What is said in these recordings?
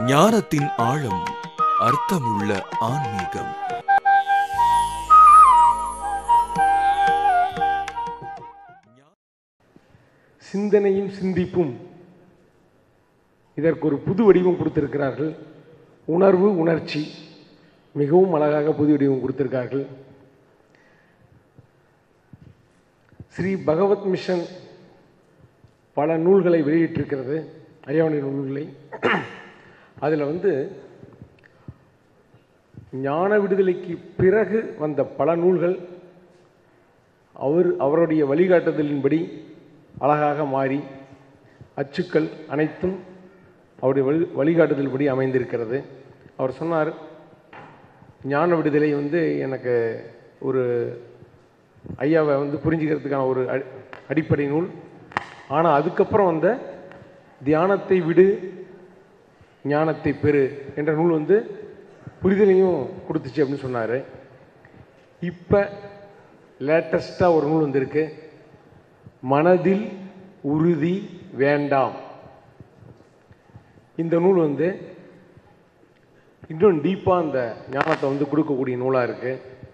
ஞானத்தின் ஆழம் அர்த்தமுள்ள ஆன்மீகம் சிந்தனையும் சிந்திப்பும் இதற்கு ஒரு புது வடிவம் கொடுத்திருக்கிறார்கள் உணர்வு உணர்ச்சி மிகவும் அழகாக புது வடிவம் கொடுத்திருக்கார்கள் ஸ்ரீ பகவத் மிஷன் பல நூல்களை வெளியிட்டிருக்கிறது ஐயாவுடைய நூல்களை அதில் வந்து ஞான விடுதலைக்கு பிறகு வந்த பல நூல்கள் அவர் அவருடைய வழிகாட்டுதலின்படி அழகாக மாறி அச்சுக்கள் அனைத்தும் அவருடைய வழி வழிகாட்டுதல்படி அமைந்திருக்கிறது அவர் சொன்னார் ஞான விடுதலை வந்து எனக்கு ஒரு ஐயாவை வந்து புரிஞ்சுக்கிறதுக்கான ஒரு அடி- அடிப்படை நூல் ஆனால் அதுக்கப்புறம் வந்த தியானத்தை விடு ஞானத்தை பெறு என்ற நூல் வந்து புரிதலையும் கொடுத்துச்சு அப்படின்னு சொன்னார் இப்போ லேட்டஸ்ட்டாக ஒரு நூல் வந்திருக்கு மனதில் உறுதி வேண்டாம் இந்த நூல் வந்து இன்னும் டீப்பாக அந்த ஞானத்தை வந்து கொடுக்கக்கூடிய நூலாக இருக்கு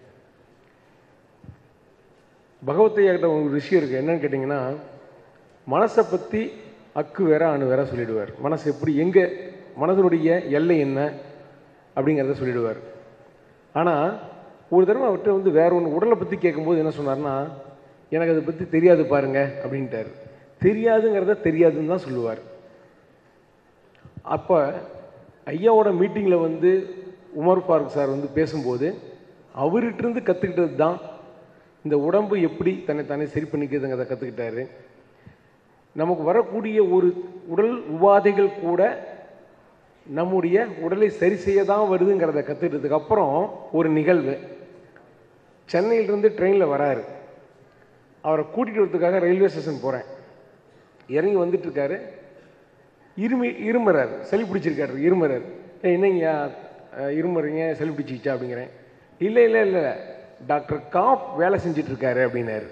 பகவத்தையா கிட்ட ஒரு விஷயம் இருக்கு என்னன்னு கேட்டிங்கன்னா மனசை பற்றி அக்கு வேற அணு வேற சொல்லிடுவார் மனசு எப்படி எங்கே மனதனுடைய எல்லை என்ன அப்படிங்கிறத சொல்லிடுவார் ஆனால் ஒரு தடவை அவர்கிட்ட வந்து வேற ஒன்று உடலை பற்றி கேட்கும்போது என்ன சொன்னார்னா எனக்கு அதை பற்றி தெரியாது பாருங்க அப்படின்ட்டார் தெரியாதுங்கிறத தெரியாதுன்னு தான் சொல்லுவார் அப்போ ஐயாவோட மீட்டிங்கில் வந்து உமர் ஃபாரூக் சார் வந்து பேசும்போது அவர்கிட்டருந்து கற்றுக்கிட்டது தான் இந்த உடம்பு எப்படி தன்னை தானே சரி பண்ணிக்கிறதுங்கிறத கற்றுக்கிட்டாரு நமக்கு வரக்கூடிய ஒரு உடல் உபாதைகள் கூட நம்முடைய உடலை சரி செய்ய தான் வருதுங்கிறத கற்றுக்கிட்டதுக்கு அப்புறம் ஒரு நிகழ்வு சென்னையிலிருந்து ட்ரெயினில் வராரு அவரை கூட்டிகிட்டு வரதுக்காக ரயில்வே ஸ்டேஷன் போகிறேன் இறங்கி வந்துட்டு இருக்காரு இருமி இருமுறார் சளி பிடிச்சிருக்காரு இருமுறார் "ஏய், என்னங்கய்யா அஹ், இருமுறீங்க சளி பிடிச்சிக்கிச்சா அப்படிங்கிறேன் இல்லை இல்லை இல்லை டாக்டர் காப் வேலை செஞ்சுட்டு இருக்காரு அப்படின்னாரு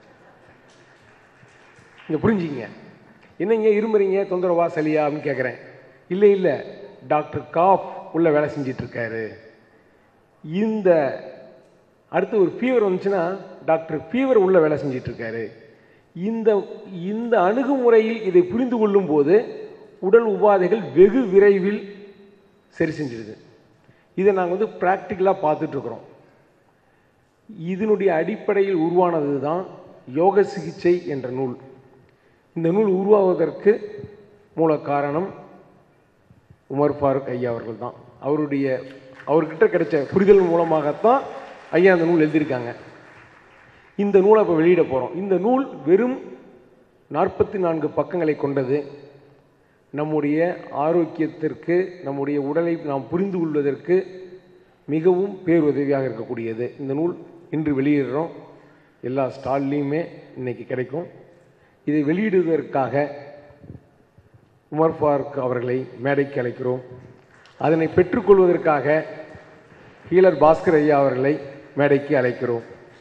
இங்கே புரிஞ்சுங்க என்னங்க இருமுறீங்க தொந்தரவா சளியா அப்படின்னு கேட்குறேன் இல்லை இல்லை டாக்டர் காப் உள்ள வேலை செஞ்சிட்டு இருக்காரு இந்த அடுத்து ஒரு ஃபீவர் வந்துச்சுன்னா டாக்டர் ஃபீவர் உள்ள வேலை செஞ்சிட்டு இருக்காரு இந்த இந்த அணுகுமுறையில் இதை புரிந்து கொள்ளும் போது உடல் உபாதைகள் வெகு விரைவில் சரி செஞ்சிடுது இதை நாங்கள் வந்து ப்ராக்டிக்கலாக பார்த்துட்ருக்குறோம் இதனுடைய அடிப்படையில் உருவானது தான் யோக சிகிச்சை என்ற நூல் இந்த நூல் உருவாவதற்கு மூல காரணம் உமர் ஃபாரூக் ஐயா அவர்கள் தான் அவருடைய அவர்கிட்ட கிடைச்ச புரிதல் மூலமாகத்தான் ஐயா அந்த நூல் எழுதியிருக்காங்க இந்த நூலை இப்போ வெளியிட போகிறோம் இந்த நூல் வெறும் நாற்பத்தி நான்கு பக்கங்களை கொண்டது நம்முடைய ஆரோக்கியத்திற்கு நம்முடைய உடலை நாம் புரிந்து கொள்வதற்கு மிகவும் பேருதவியாக இருக்கக்கூடியது இந்த நூல் இன்று வெளியிடுறோம் எல்லா ஸ்டால்லையுமே இன்னைக்கு கிடைக்கும் இதை வெளியிடுவதற்காக உமர் ஃபாரூக் அவர்களை மேடைக்கு அழைக்கிறோம் அதனை பெற்றுக்கொள்வதற்காக ஹீலர் பாஸ்கர் ஐயா அவர்களை மேடைக்கு அழைக்கிறோம்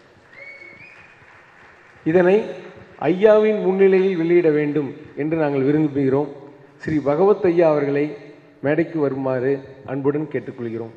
இதனை ஐயாவின் முன்னிலையில் வெளியிட வேண்டும் என்று நாங்கள் விரும்புகிறோம் ஸ்ரீ பகவத் ஐயா அவர்களை மேடைக்கு வருமாறு அன்புடன் கேட்டுக்கொள்கிறோம்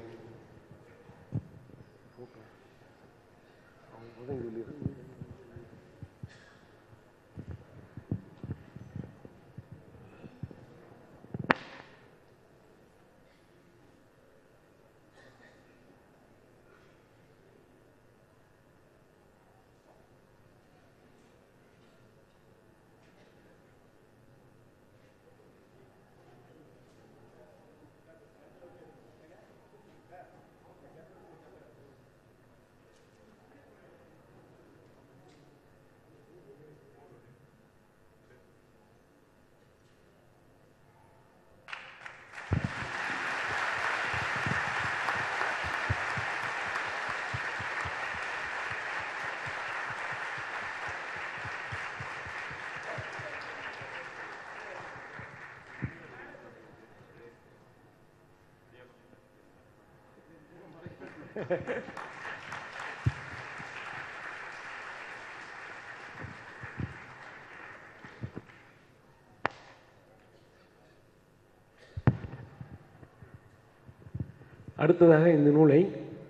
அடுத்ததாக இந்த நூலை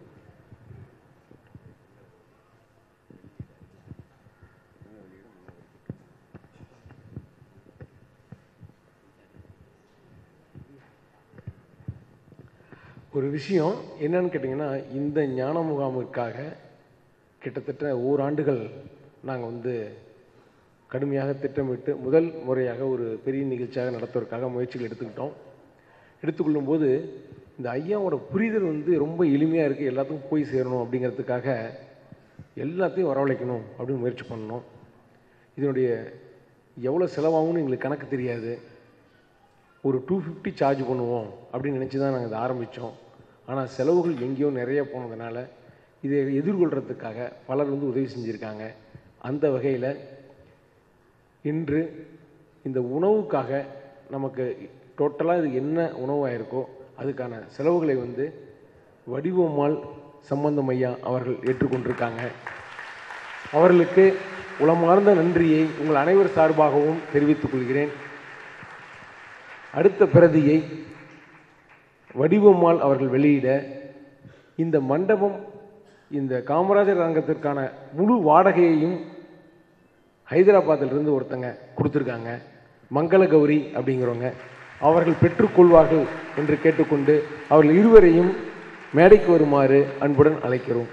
ஒரு விஷயம் என்னன்னு கேட்டிங்கன்னா இந்த ஞான முகாமுக்காக கிட்டத்தட்ட ஓராண்டுகள் நாங்கள் வந்து கடுமையாக திட்டமிட்டு முதல் முறையாக ஒரு பெரிய நிகழ்ச்சியாக நடத்துவதற்காக முயற்சிகள் எடுத்துக்கிட்டோம் எடுத்துக்கொள்ளும்போது இந்த ஐயாவோட புரிதல் வந்து ரொம்ப எளிமையாக இருக்குது எல்லாத்துக்கும் போய் சேரணும் அப்படிங்கிறதுக்காக எல்லாத்தையும் வரவழைக்கணும் அப்படின்னு முயற்சி பண்ணோம் இதனுடைய எவ்வளோ செலவாகும்னு எங்களுக்கு கணக்கு தெரியாது ஒரு டூ ஃபிஃப்டி சார்ஜ் பண்ணுவோம் அப்படின்னு நினச்சி தான் நாங்கள் இதை ஆரம்பித்தோம் ஆனால் செலவுகள் எங்கேயோ நிறைய போனதுனால இதை எதிர்கொள்கிறதுக்காக பலர் வந்து உதவி செஞ்சுருக்காங்க அந்த வகையில் இன்று இந்த உணவுக்காக நமக்கு டோட்டலாக இது என்ன உணவாக இருக்கோ அதுக்கான செலவுகளை வந்து வடிவம்மாள் சம்பந்தம் ஐயா அவர்கள் ஏற்றுக்கொண்டிருக்காங்க அவர்களுக்கு உளமார்ந்த நன்றியை உங்கள் அனைவர் சார்பாகவும் தெரிவித்துக் கொள்கிறேன் அடுத்த பிரதியை வடிவம்மாள் அவர்கள் வெளியிட இந்த மண்டபம் இந்த காமராஜர் அரங்கத்திற்கான முழு வாடகையையும் ஹைதராபாத்திலிருந்து ஒருத்தங்க கொடுத்துருக்காங்க மங்கள கௌரி அப்படிங்கிறவங்க அவர்கள் பெற்றுக்கொள்வார்கள் என்று கேட்டுக்கொண்டு அவர்கள் இருவரையும் மேடைக்கு வருமாறு அன்புடன் அழைக்கிறோம்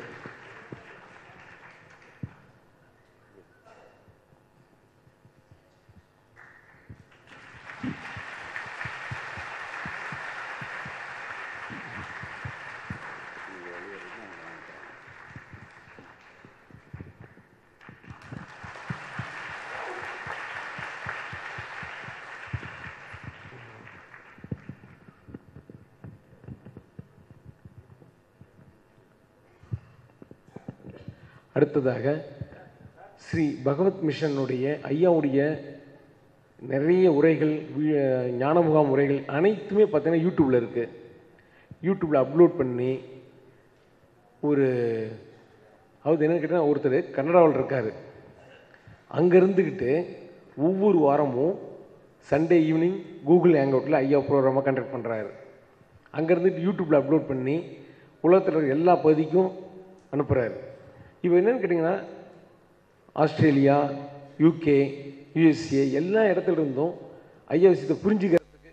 அடுத்ததாக ஸ்ரீ பகவத் மிஷனுடைய ஐயாவுடைய நிறைய உரைகள் வி- ஞான முகாம் உரைகள் அனைத்துமே பார்த்தீங்கன்னா யூடியூப்பில் இருக்குது யூடியூப்பில் அப்லோட் பண்ணி ஒரு அதாவது என்னன்னு கேட்டால் ஒருத்தர் கன்னடாவில் இருக்கார் அங்கே இருந்துக்கிட்டு ஒவ்வொரு வாரமும் சண்டே ஈவினிங் கூகுள் ஹேங்கவுட்டில் ஐயா ப்ரோக்ராமாக கண்டக்ட் பண்ணுறாரு அங்கே இருந்துட்டு யூடியூப்பில் அப்லோட் பண்ணி உலகத்தில் இருக்கிற எல்லா பகுதிக்கும் அனுப்புகிறாரு இப்போ என்னன்னு கேட்டிங்கன்னா ஆஸ்திரேலியா யூகே யூஎஸ்ஏ எல்லா இடத்துல இருந்தும் ஐயா விஷயத்தை புரிஞ்சுக்கிறதுக்கு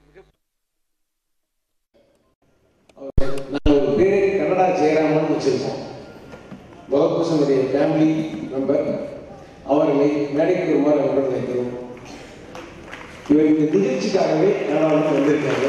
நாங்கள் ஒரு பேரே கன்னடா ஜெயராமன் வச்சுருக்கோம் பகவத்பூஷனுடைய ஃபேமிலி மெம்பர் அவர்களை மேடைக்கு வருமாறு அவர்கள் வைக்கிறோம் இவர் இந்த நிகழ்ச்சிக்காகவே கனடாவுக்கு வந்திருக்காங்க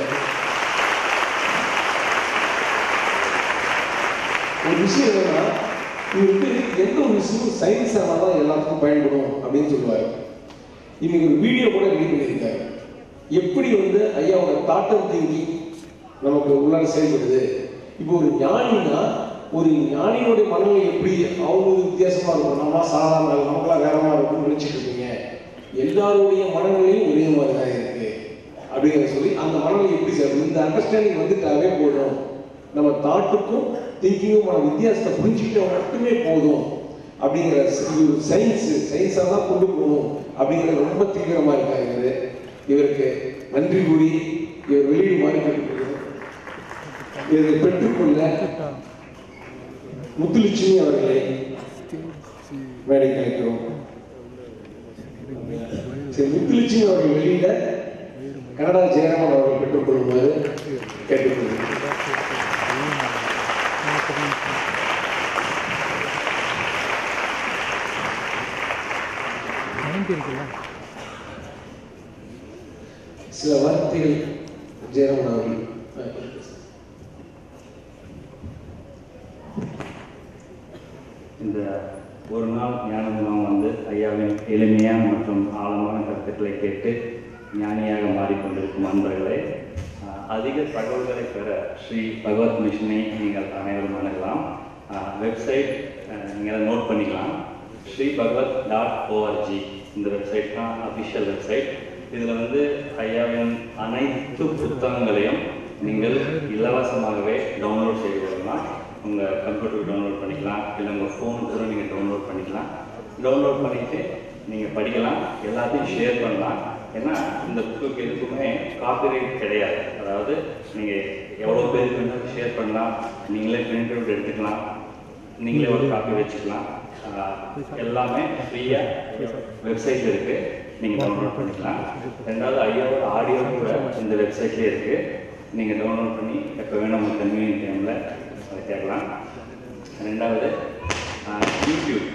ஒரு விஷயம் என்னன்னா இது வந்து எந்த ஒரு விஷயமும் சயின்ஸ் தான் எல்லாத்துக்கும் பயன்படும் அப்படின்னு சொல்லுவார் இன்னைக்கு ஒரு வீடியோ கூட ரெடி பண்ணியிருக்காரு எப்படி வந்து ஐயாவோட தாட்டம் திங்கிங் நமக்கு உள்ளார செயல்படுது இப்போ ஒரு ஞானினா ஒரு ஞானியோட மனநிலை எப்படி அவங்களுக்கு வித்தியாசமா இருக்கும் நம்ம சாதாரண ஆள், நமக்கெல்லாம் வேற மாதிரி இருக்கும்னு நினைச்சிட்டு இருக்கீங்க எல்லாருடைய மனநிலையும் ஒரே மாதிரி தான் இருக்கு அப்படிங்கிற சொல்லி அந்த மனநிலை எப்படி சேரும் இந்த அண்டர்ஸ்டாண்டிங் வந்துட்டாவே போதும் நம்ம தாட்டுக்கும் திங்கிங்கும் வித்தியாசத்தை புரிஞ்சுக்கிட்டா மட்டுமே போதும் அப்படிங்கிற சயின்ஸ் சயின்ஸாக தான் கொண்டு போகணும் அப்படிங்கிறது ரொம்ப தீவிரமா இருக்காரு இவரு இவருக்கு நன்றி கூறி இவர் வெளியிடுமாறு கேட்டுக்கொள்கிறோம் இதை பெற்றுக்கொள்ள முத்துலட்சுமி அவர்களை மேடைக்கு அழைக்கிறோம் சரி முத்துலட்சுமி அவர்கள் வெளியிட கனடா ஜெயராமன் அவர்கள் பெற்றுக்கொள்ளுமாறு கேட்டுக்கொள்கிறேன் சில வார்த்தைகள் ஜெயராமன் அவர்கள் இந்த ஒரு நாள் ஞான முகாம் வந்து ஐயாவின் எளிமையான மற்றும் ஆழமான கருத்துக்களை கேட்டு ஞானியாக மாறிக்கொண்டிருக்கும் அன்பர்களே அஹ், அதிக தகவல்களை பெற ஸ்ரீ பகவத் மிஷனை நீங்கள் அனைவரும் அணுகலாம் வெப்சைட் நீங்கள் அதை நோட் பண்ணிக்கலாம் ஸ்ரீ பகவத் டாட் ஓஆர்ஜி இந்த வெப்சைட் தான் அஃபிஷியல் வெப்சைட் இதில் வந்து ஐயாவின் அனைத்து புத்தகங்களையும் நீங்கள் இலவசமாகவே டவுன்லோட் செய்து கொள்ளலாம் உங்கள் கம்ப்யூட்டருக்கு டவுன்லோட் பண்ணிக்கலாம் இல்லை உங்கள் ஃபோன் கூட நீங்கள் டவுன்லோட் பண்ணிக்கலாம் டவுன்லோட் பண்ணிவிட்டு நீங்கள் படிக்கலாம் எல்லாத்தையும் ஷேர் பண்ணலாம் ஏன்னா இந்த புக்கு எதுக்குமே காப்பிரைட் கிடையாது அதாவது நீங்கள் எவ்வளோ பேருக்கு வேணாலும் ஷேர் பண்ணலாம் நீங்களே பிரிண்ட் அவுட் எடுத்துக்கலாம் நீங்களே ஒரு காப்பி வச்சுக்கலாம் ஆஹ் எல்லாமே ஃப்ரீயாக வெப்சைட் இருக்குது நீங்கள் டவுன்லோட் பண்ணிக்கலாம் ரெண்டாவது ஐயாவோட ஆடியோ கூட இந்த வெப்சைட்லேயே இருக்குது நீங்கள் டவுன்லோட் பண்ணி எப்போ வேணும் உங்கள் கன்வீனியன் டைமில் அதை கேட்கலாம் ரெண்டாவது ஆஹ் யூடியூப்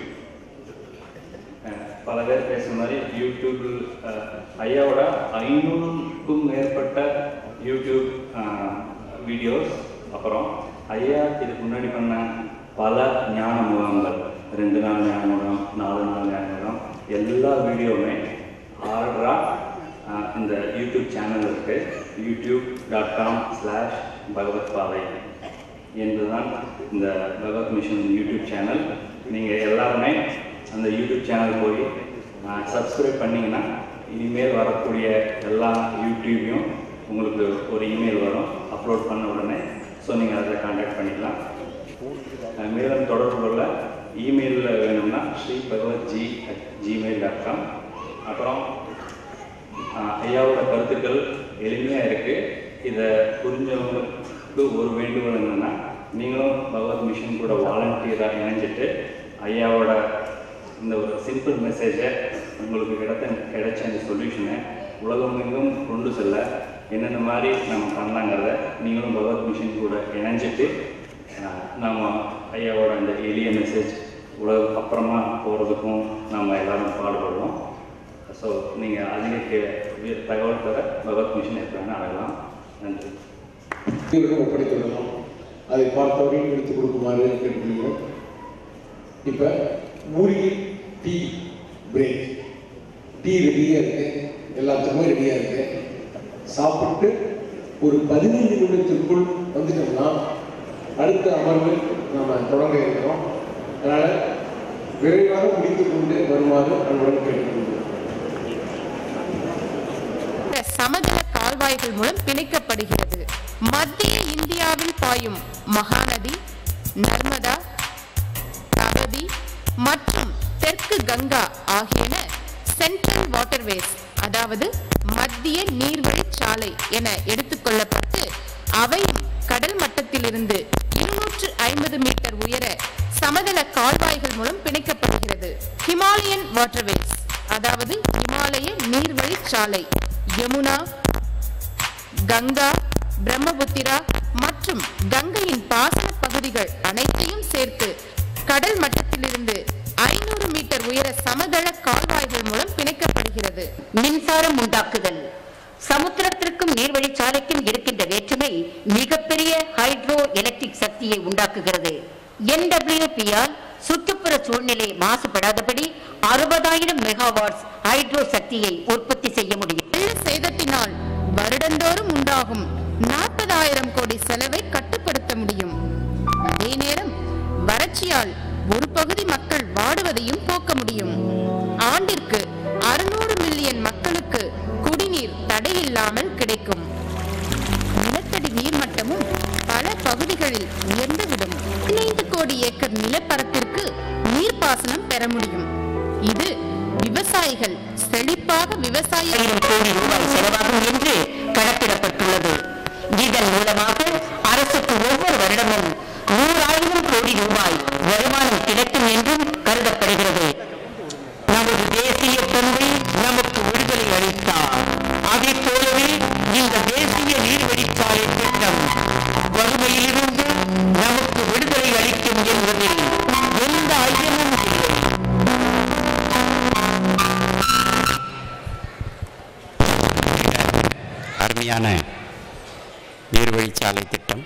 அஹ் பல பேர் பேசுகிற மாதிரி யூடியூப் அஹ் ஐயாவோட ஐநூறுக்கும் மேற்பட்ட யூடியூப் வீடியோஸ் அப்புறம் ஐயா இதுக்கு முன்னாடி பண்ண பல ஞான முகாம்கள் ரெண்டு நாள் ஞான முகாம் நாலு நாள் ஞான முகாம் எல்லா வீடியோவுமே ஆர்டராக இந்த யூடியூப் சேனல் இருக்குது YouTube dot com slash Bhagavat பாதை என்பதுதான் இந்த பகவத் மிஷன் யூடியூப் சேனல் நீங்கள் எல்லாருமே அந்த யூடியூப் சேனல் போய் சப்ஸ்கிரைப் பண்ணிங்கன்னா இனிமேல் வரக்கூடிய எல்லா யூடியூபையும் உங்களுக்கு ஒரு இமெயில் வரும் அப்லோட் பண்ண உடனே ஸோ நீங்கள் அதில் காண்டாக்ட் பண்ணிக்கலாம் அஹ் மேலும் தொடர்பு கொள்ள இமெயிலில் வேணும்னா Shri Bhagavat ji at Gmail dot com அப்புறம் ஆஹ் ஐயாவோட கருத்துக்கள் எளிமையாக இருக்குது இதை புரிஞ்சவங்களுக்கு ஒரு வேண்டுகோள் என்னென்னா நீங்களும் பகவத் மிஷன் கூட வாலண்டியராக இணைஞ்சிட்டு ஐயாவோட இந்த ஒரு சிம்பிள் மெசேஜை உங்களுக்கு கிடைத்த கிடைச்ச இந்த சொல்யூஷனை உலகமெங்கும் கொண்டு செல்ல என்னென்ன மாதிரி நம்ம பண்ணலாங்கிறத நீங்களும் பகவத் மிஷன் கூட இணைஞ்சிட்டு ஆஹ் நம்ம ஐயாவோட இந்த எளிய மெசேஜ் உலக அப்புறமா போகிறதுக்கும் நம்ம எல்லாரும் பாடுபடுவோம் ஸோ நீங்கள் அதிக கே- வி- தகவல் பெற பகவத் மிஷன் எப்படின்னு அடையலாம் நன்றி இவரிடம் ஒப்படைத்துள்ளோம் அதை பார்த்தவரையும் எடுத்துக் கொடுக்குமாறு கேட்டுக்கொள்கிறோம் இப்போ மூலிகை டீ பிரேக் டீ ரெடியாக இருக்கு எல்லாத்துக்குமே ரெடியாக இருக்கு சாப்பிட்டு ஒரு பதினைந்து நிமிடத்திற்குள் வந்துட்டோம்னா அடுத்த அமர்வு நம்ம தொடங்க இருக்கிறோம் அதனால் விரைவாக முடித்துக் கொண்டு வருமாறு அன்புடன் கேட்டுக்கொள்கிறோம் இந்த சமதள கால்வாய்கள் மூலம் பிணைக்கப்படுகிறது மத்திய இந்தியாவில் பாயும் மகாநதி நர்மதா தபதி மற்றும் தெற்கு கங்கா ஆகியன சென்ட்ரல் வாட்டர்வேஸ் அதாவது மத்திய நீர்வழிச் சாலை என எடுத்துக்கொள்ளப்பட்டு அவையும் கடல் மட்டத்திலிருந்து இருநூற்று ஐம்பது மீட்டர் உயர சமதள கால்வாய்கள் மூலம் பிணைக்கப்படுகிறது ஹிமாலயன் வாட்டர்வேஸ் அதாவது இமாலய நீர்வழிச் சாலை யமுனா கங்கா பிரம்மபுத்திரா மற்றும் கங்கையின் பாசன பகுதிகள் அனைத்தையும் சேர்த்து கடல் மட்டத்திலிருந்து ஐநூறு மீட்டர் உயர சமதள கால்வாய்கள் மூலம் பிணைக்கப்படுகிறது மின்சாரம் உண்டாக்குதல் சமுத்திரத்திற்கும் நீர்வழிச்சாலைக்கும் இருக்கின்ற வேற்றுமை மிகப்பெரிய ஹைட்ரோ எலக்ட்ரிக் சக்தியை உண்டாக்குகிறது NWP-ஆல் சுற்றுப்புற சூழ்நிலை மாசுபடாதபடி அறுபதாயிரம் மெகாவாட்ஸ் ஹைட்ரோ சக்தியை உற்பத்தி செய்ய முடியும் வெள்ள சேதத்தினால் வருடந்தோறும் உண்டாகும் நாற்பதாயிரம் கோடி செலவை கட்டுப்படுத்த முடியும் அதே நேரம் வறட்சியால் ஒரு பகுதி மக்கள் வாடுவதையும் போக்க முடியும் ஆண்டிற்கு அறுநூறு மில்லியன் மக்களுக்கு குடிநீர் தடையில்லாமல் கிடைக்கும் நிலத்தடி நீர்மட்டமும் பல பகுதிகளில் உயர்ந்துவிடும் பதினைந்து கோடி ஏக்கர் நிலப்பரப்பிற்கு நீர்ப்பாசனம் பெற முடியும் இது விவசாயிகள் செழிப்பாக விவசாய ஆயிரம் கோடி ரூபாய் செலவாகும் என்று கணக்கிடப்பட்டுள்ளது இதன் மூலமாக அரசுக்கு ஒவ்வொரு வருடமும் நூறாயிரம் கோடி ரூபாய் வருமானம் கிடைக்கும் என்றும் கருதப்படுகிறது நமது தேசிய தந்தை நமக்கு விடுதலை அளித்தார் அதை போலவே இந்த தேசிய நீர்வழிச்சாலை திட்டம் வறுமையிலிருந்து நமக்கு விடுதலை அளிக்கும் என்பதில் எந்த ஐயமும் இல்லை அருமையான நீர்வழிச்சாலை திட்டம்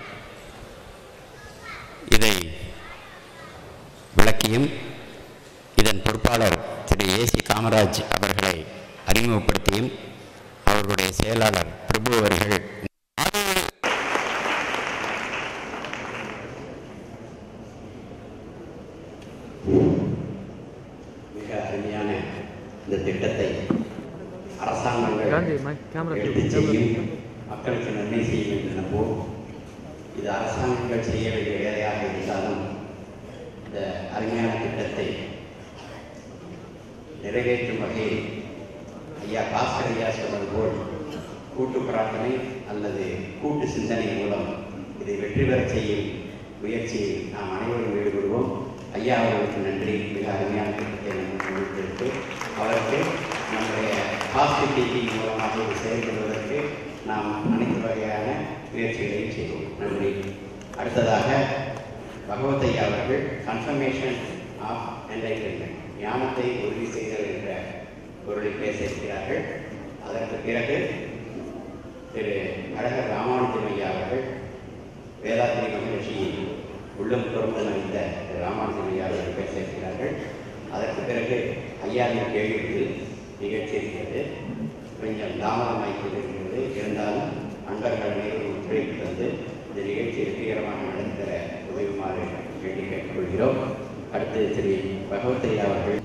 இதை விளக்கியும் இதன் பொறுப்பாளர் திரு ஏசி காமராஜ் அவர்களை அறிமுகப்படுத்தியும் அவர்களுடைய செயலாளர் பிரபு அவர்கள் மிக அருமையான இந்த திட்டத்தை அரசாங்கங்கள் எடுத்துச் செய்யும் மக்களுக்கு நன்மை செய்யும் என்று நம்புவோம் இது அரசாங்கங்கள் செய்ய வேண்டிய வேலையாக இருந்தாலும் இந்த அருமையான திட்டத்தை நிறைவேற்றும் வகையில் ஐயா பாஸ்கர் ஐயா சொன்னது போல் கூட்டு பிரார்த்தனை அல்லது கூட்டு சிந்தனை மூலம் இதை வெற்றி பெறச் செய்யும் முயற்சியில் நாம் அனைவரும் ஈடுபடுவோம் ஐயா அவர்களுக்கு நன்றி மிக அருமையான திட்டத்தை நமக்கு முன்வைத்து அவருக்கு நம்முடைய பாசிட்டிவிட்டி மூலமாக இது செயல்படுவதற்கு நாம் அனைத்து வகையான முயற்சிகளையும் செய்வோம் நன்றி அடுத்ததாக பகவத் ஐயா அவர்கள் கன்ஃபர்மேஷன் ஆஃப் என்லைட்டன்மெண்ட் ஞானத்தை உறுதி செய்தல் என்ற பொருளில் பேச இருக்கிறார்கள் அதற்கு பிறகு திரு அழகர் ராமானுஜன் ஐயா அவர்கள் வேதாத்திரி மகிழ்ச்சியில் உள்ளம் துறந்து மறைந்த திரு ராமானுஜன் ஐயா அவர்கள் பேச இருக்கிறார்கள் அதற்கு பிறகு ஐயாவின் கேள்விக்கு நிகழ்ச்சி இருக்கிறது கொஞ்சம் தாமதமாகி கொண்டிருக்கிறது இருந்தாலும் அன்பர்கள் அனைவரும் ஒத்துழைப்பு தந்து இந்த நிகழ்ச்சி வெற்றிகரமாக நடத்தர உதவுமாறு வேண்டி கேட்டுக்கொள்கிறோம் அடுத்து திரு பகவத் ஐயா அவர்கள்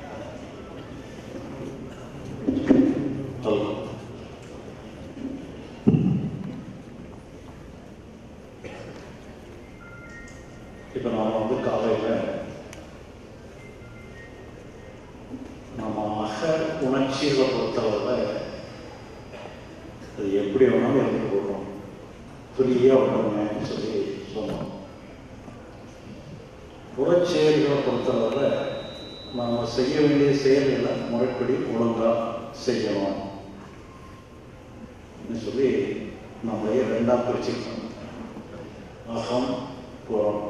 இப்போ நாம் வந்து காலையில் நம்ம அக உணர்ச்சிகளை பொறுத்தவரை அது எப்படி வேணாலும் இருந்து போடுறோம் ஃப்ரீயாக விடணும்னு சொல்லி சொன்னோம் புறச்செயல்களை பொறுத்தவரை நாம் செய்ய வேண்டிய செயல்களை முறைப்படி ஒழுங்காக செய்யணும் ன்னு சொல்லி நம்மளையே ரெண்டாக பிரிச்சுக்கணும் அகம் புறம்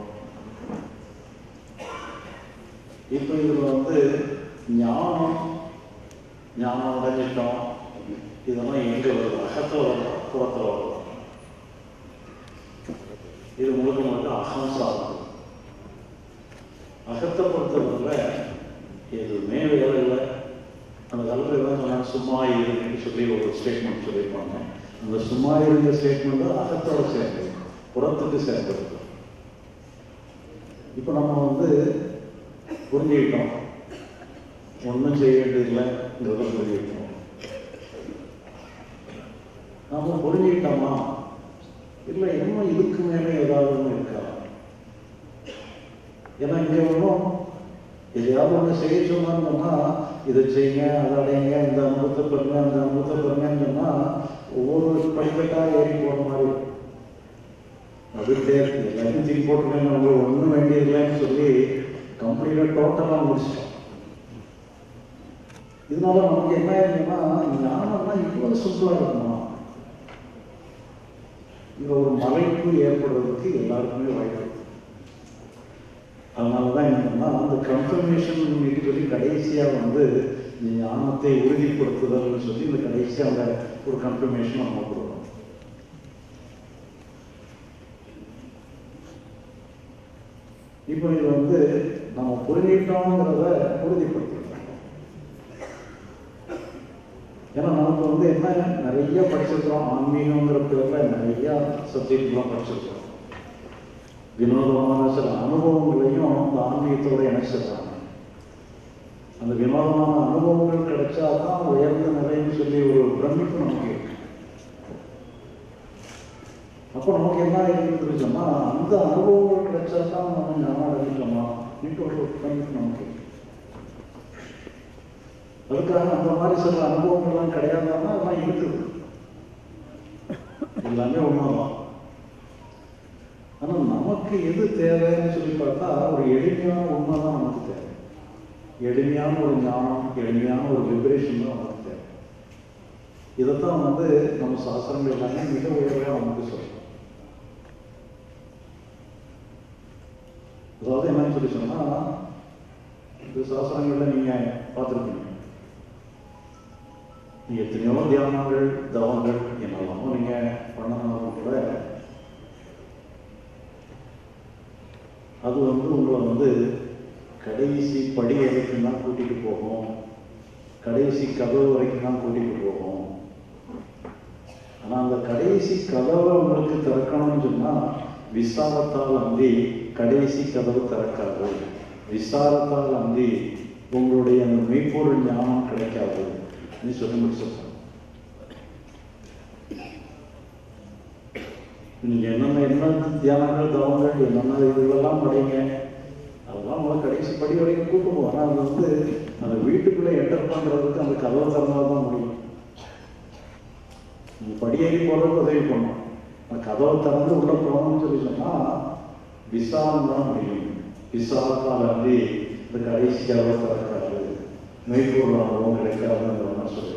இப்போ இதில் வந்து ஞானம் ஞானம் அடைஞ்சிட்டோம் இதெல்லாம் எங்கே வருது அகத்தில் வருதா புறத்தில் வருதா இது முழுக்க முழுக்க அகம் சார்ந்தது அகத்தை பொறுத்தவரை எதுவுமே வேலை இல்லை அந்த காலத்தில் தான் சொன்னாங்க சும்மா இருன்னு சொல்லி ஒரு ஸ்டேட்மெண்ட் சொல்லியிருப்பாங்க அந்த சும்மா இருந்த ஸ்டேட்மெண்ட் அகத்தோட சேர்ந்தது புறத்துக்கு சேர்ந்தது இப்போ நம்ம வந்து புரிஞ்சுக்கிட்டோம் ஒன்றும் செய்ய வேண்டியதில்லைங்கிறத புரிஞ்சுக்கிட்டோம் நம்ம புரிஞ்சுக்கிட்டோமா இல்லை இன்னும் இதுக்கு மேலே ஏதாவது ஒன்று இருக்கா ஏன்னா இங்கே ஒன்றும் எதையாவது ஒன்று செய்ய சொன்னாங்கன்னா இதை செய்யுங்க அதை அடையுங்க இந்த அனுபவத்தை பெறுங்க அந்த அனுபவத்தை பெறுங்கன்னு சொன்னால் ஒவ்வொரு படிக்கட்டாக ஏறி போகிற மாதிரி இருக்கும். அப்படின்ட்டே இருக்கு எல்லாத்தையும் தூக்கி போட்டுருக்காங்க உங்களுக்கு ஒன்றும் வேண்டியதில்லைன்னு சொல்லி கம்ப்ளீட்டாக டோட்டலாக முடிச்சிட்டோம் இதனால நமக்கு என்ன ஆயிருக்குன்னா ஞானம்னா இவ்வளோ சிம்பிளாக இருக்குமா இது ஒரு மலைப்பு ஏற்படுறதுக்கு எல்லாருக்குமே வாய்ப்பு இருக்கு. அதனால தான் என்னன்னா அந்த கன்ஃபர்மேஷன் சொல்லி கடைசியாக வந்து இந்த ஞானத்தை உறுதிப்படுத்துதல்னு சொல்லி இந்த கடைசியாக அந்த ஒரு கன்ஃபர்மேஷன் நம்ம கொடுக்குறோம் இப்போ இது வந்து நம்ம புரிஞ்சிட்டோங்கிறத உறுதிப்படுத்திக்கிறோம் ஏன்னா நமக்கு வந்து என்ன நிறைய படிச்சிருக்கிறோம் ஆன்மீகங்கிற பேரில் நிறைய சப்ஜெக்ட்லாம் படிச்சிருக்கிறோம் வினோதமான சில அனுபவங்களையும் அந்த ஆன்மீகத்தோட இணைச்சிடுறாங்க அந்த வினோதமான அனுபவங்கள் கிடைச்சா தான் உயர்ந்த நிலைன்னு சொல்லி ஒரு பிரமிப்பு நமக்கு இருக்கு அப்போ நமக்கு என்ன இருக்குன்னு சொன்னா அந்த அனுபவங்கள் கிடைச்சா தான் நம்ம ஞானம் அடைஞ்சிட்டோமா இன்னும் ஒரு பிரமிப்பு நமக்கு இருக்கு அதுக்காக அந்த மாதிரி சில அனுபவங்கள்லாம் கிடையாதுன்னா அதெல்லாம் இருக்குது எல்லாமே ஒன்றுதான் ஆனால் நமக்கு எது தேவைன்னு சொல்லி பார்த்தா ஒரு எளிமையான உண்மை தான் நமக்கு தேவை எளிமையான ஒரு ஞானம் எளிமையான ஒரு விபரேஷன் தான் நமக்கு தேவை இதைத்தான் வந்து நம்ம சாஸ்திரங்கள் எல்லாமே மிக உயர்வாக நமக்கு சொல்றோம் அதாவது என்னன்னு சொல்லி சொன்னா இந்த சாஸ்திரங்கள்ல நீங்க பார்த்துருப்பீங்க நீங்க எத்தனையோ தியானங்கள் தவங்கள் என்னெல்லாமோ நீங்க பண்ணனாலும் கூட அது வந்து உங்களை வந்து கடைசி படி வரைக்கும் தான் கூட்டிட்டு போகும் கடைசி கதவு வரைக்கும் தான் கூட்டிட்டு போகும் ஆனா அந்த கடைசி கதவை உங்களுக்கு திறக்கணும்னு சொன்னா விசாரத்தால் அன்றி கடைசி கதவு திறக்காது விசாரத்தால் அன்றி உங்களுடைய அந்த மெய்ப்பொருள் ஞானம் கிடைக்காது நீ சொல்லி முடிச்சிருக்கேன் நீங்க என்னென்ன என்ன தியானங்கள் தவங்கள் என்னென்ன இதுகளெல்லாம் படிங்க அதெல்லாம் உங்களை கடைசி படி வரைக்கும் கூட்டு போகும் ஆனால் அது வந்து அந்த வீட்டுக்குள்ளே என்டர் பண்ணுறதுக்கு அந்த கதவு திறந்தால் தான் முடியும் நீ படியேறி போகிறதுக்கு உதவி பண்ணும் அந்த கதவை திறந்து உள்ள போகணும்னு சொல்லி சொன்னால் விசாரம் தான் முடியும் விசாரத்தால் வந்து இந்த கடைசி கதவை திறக்காது மெய்ப்பொருள் அனுபவம் கிடைக்காதுங்கிற மாதிரி சொல்லுவேன்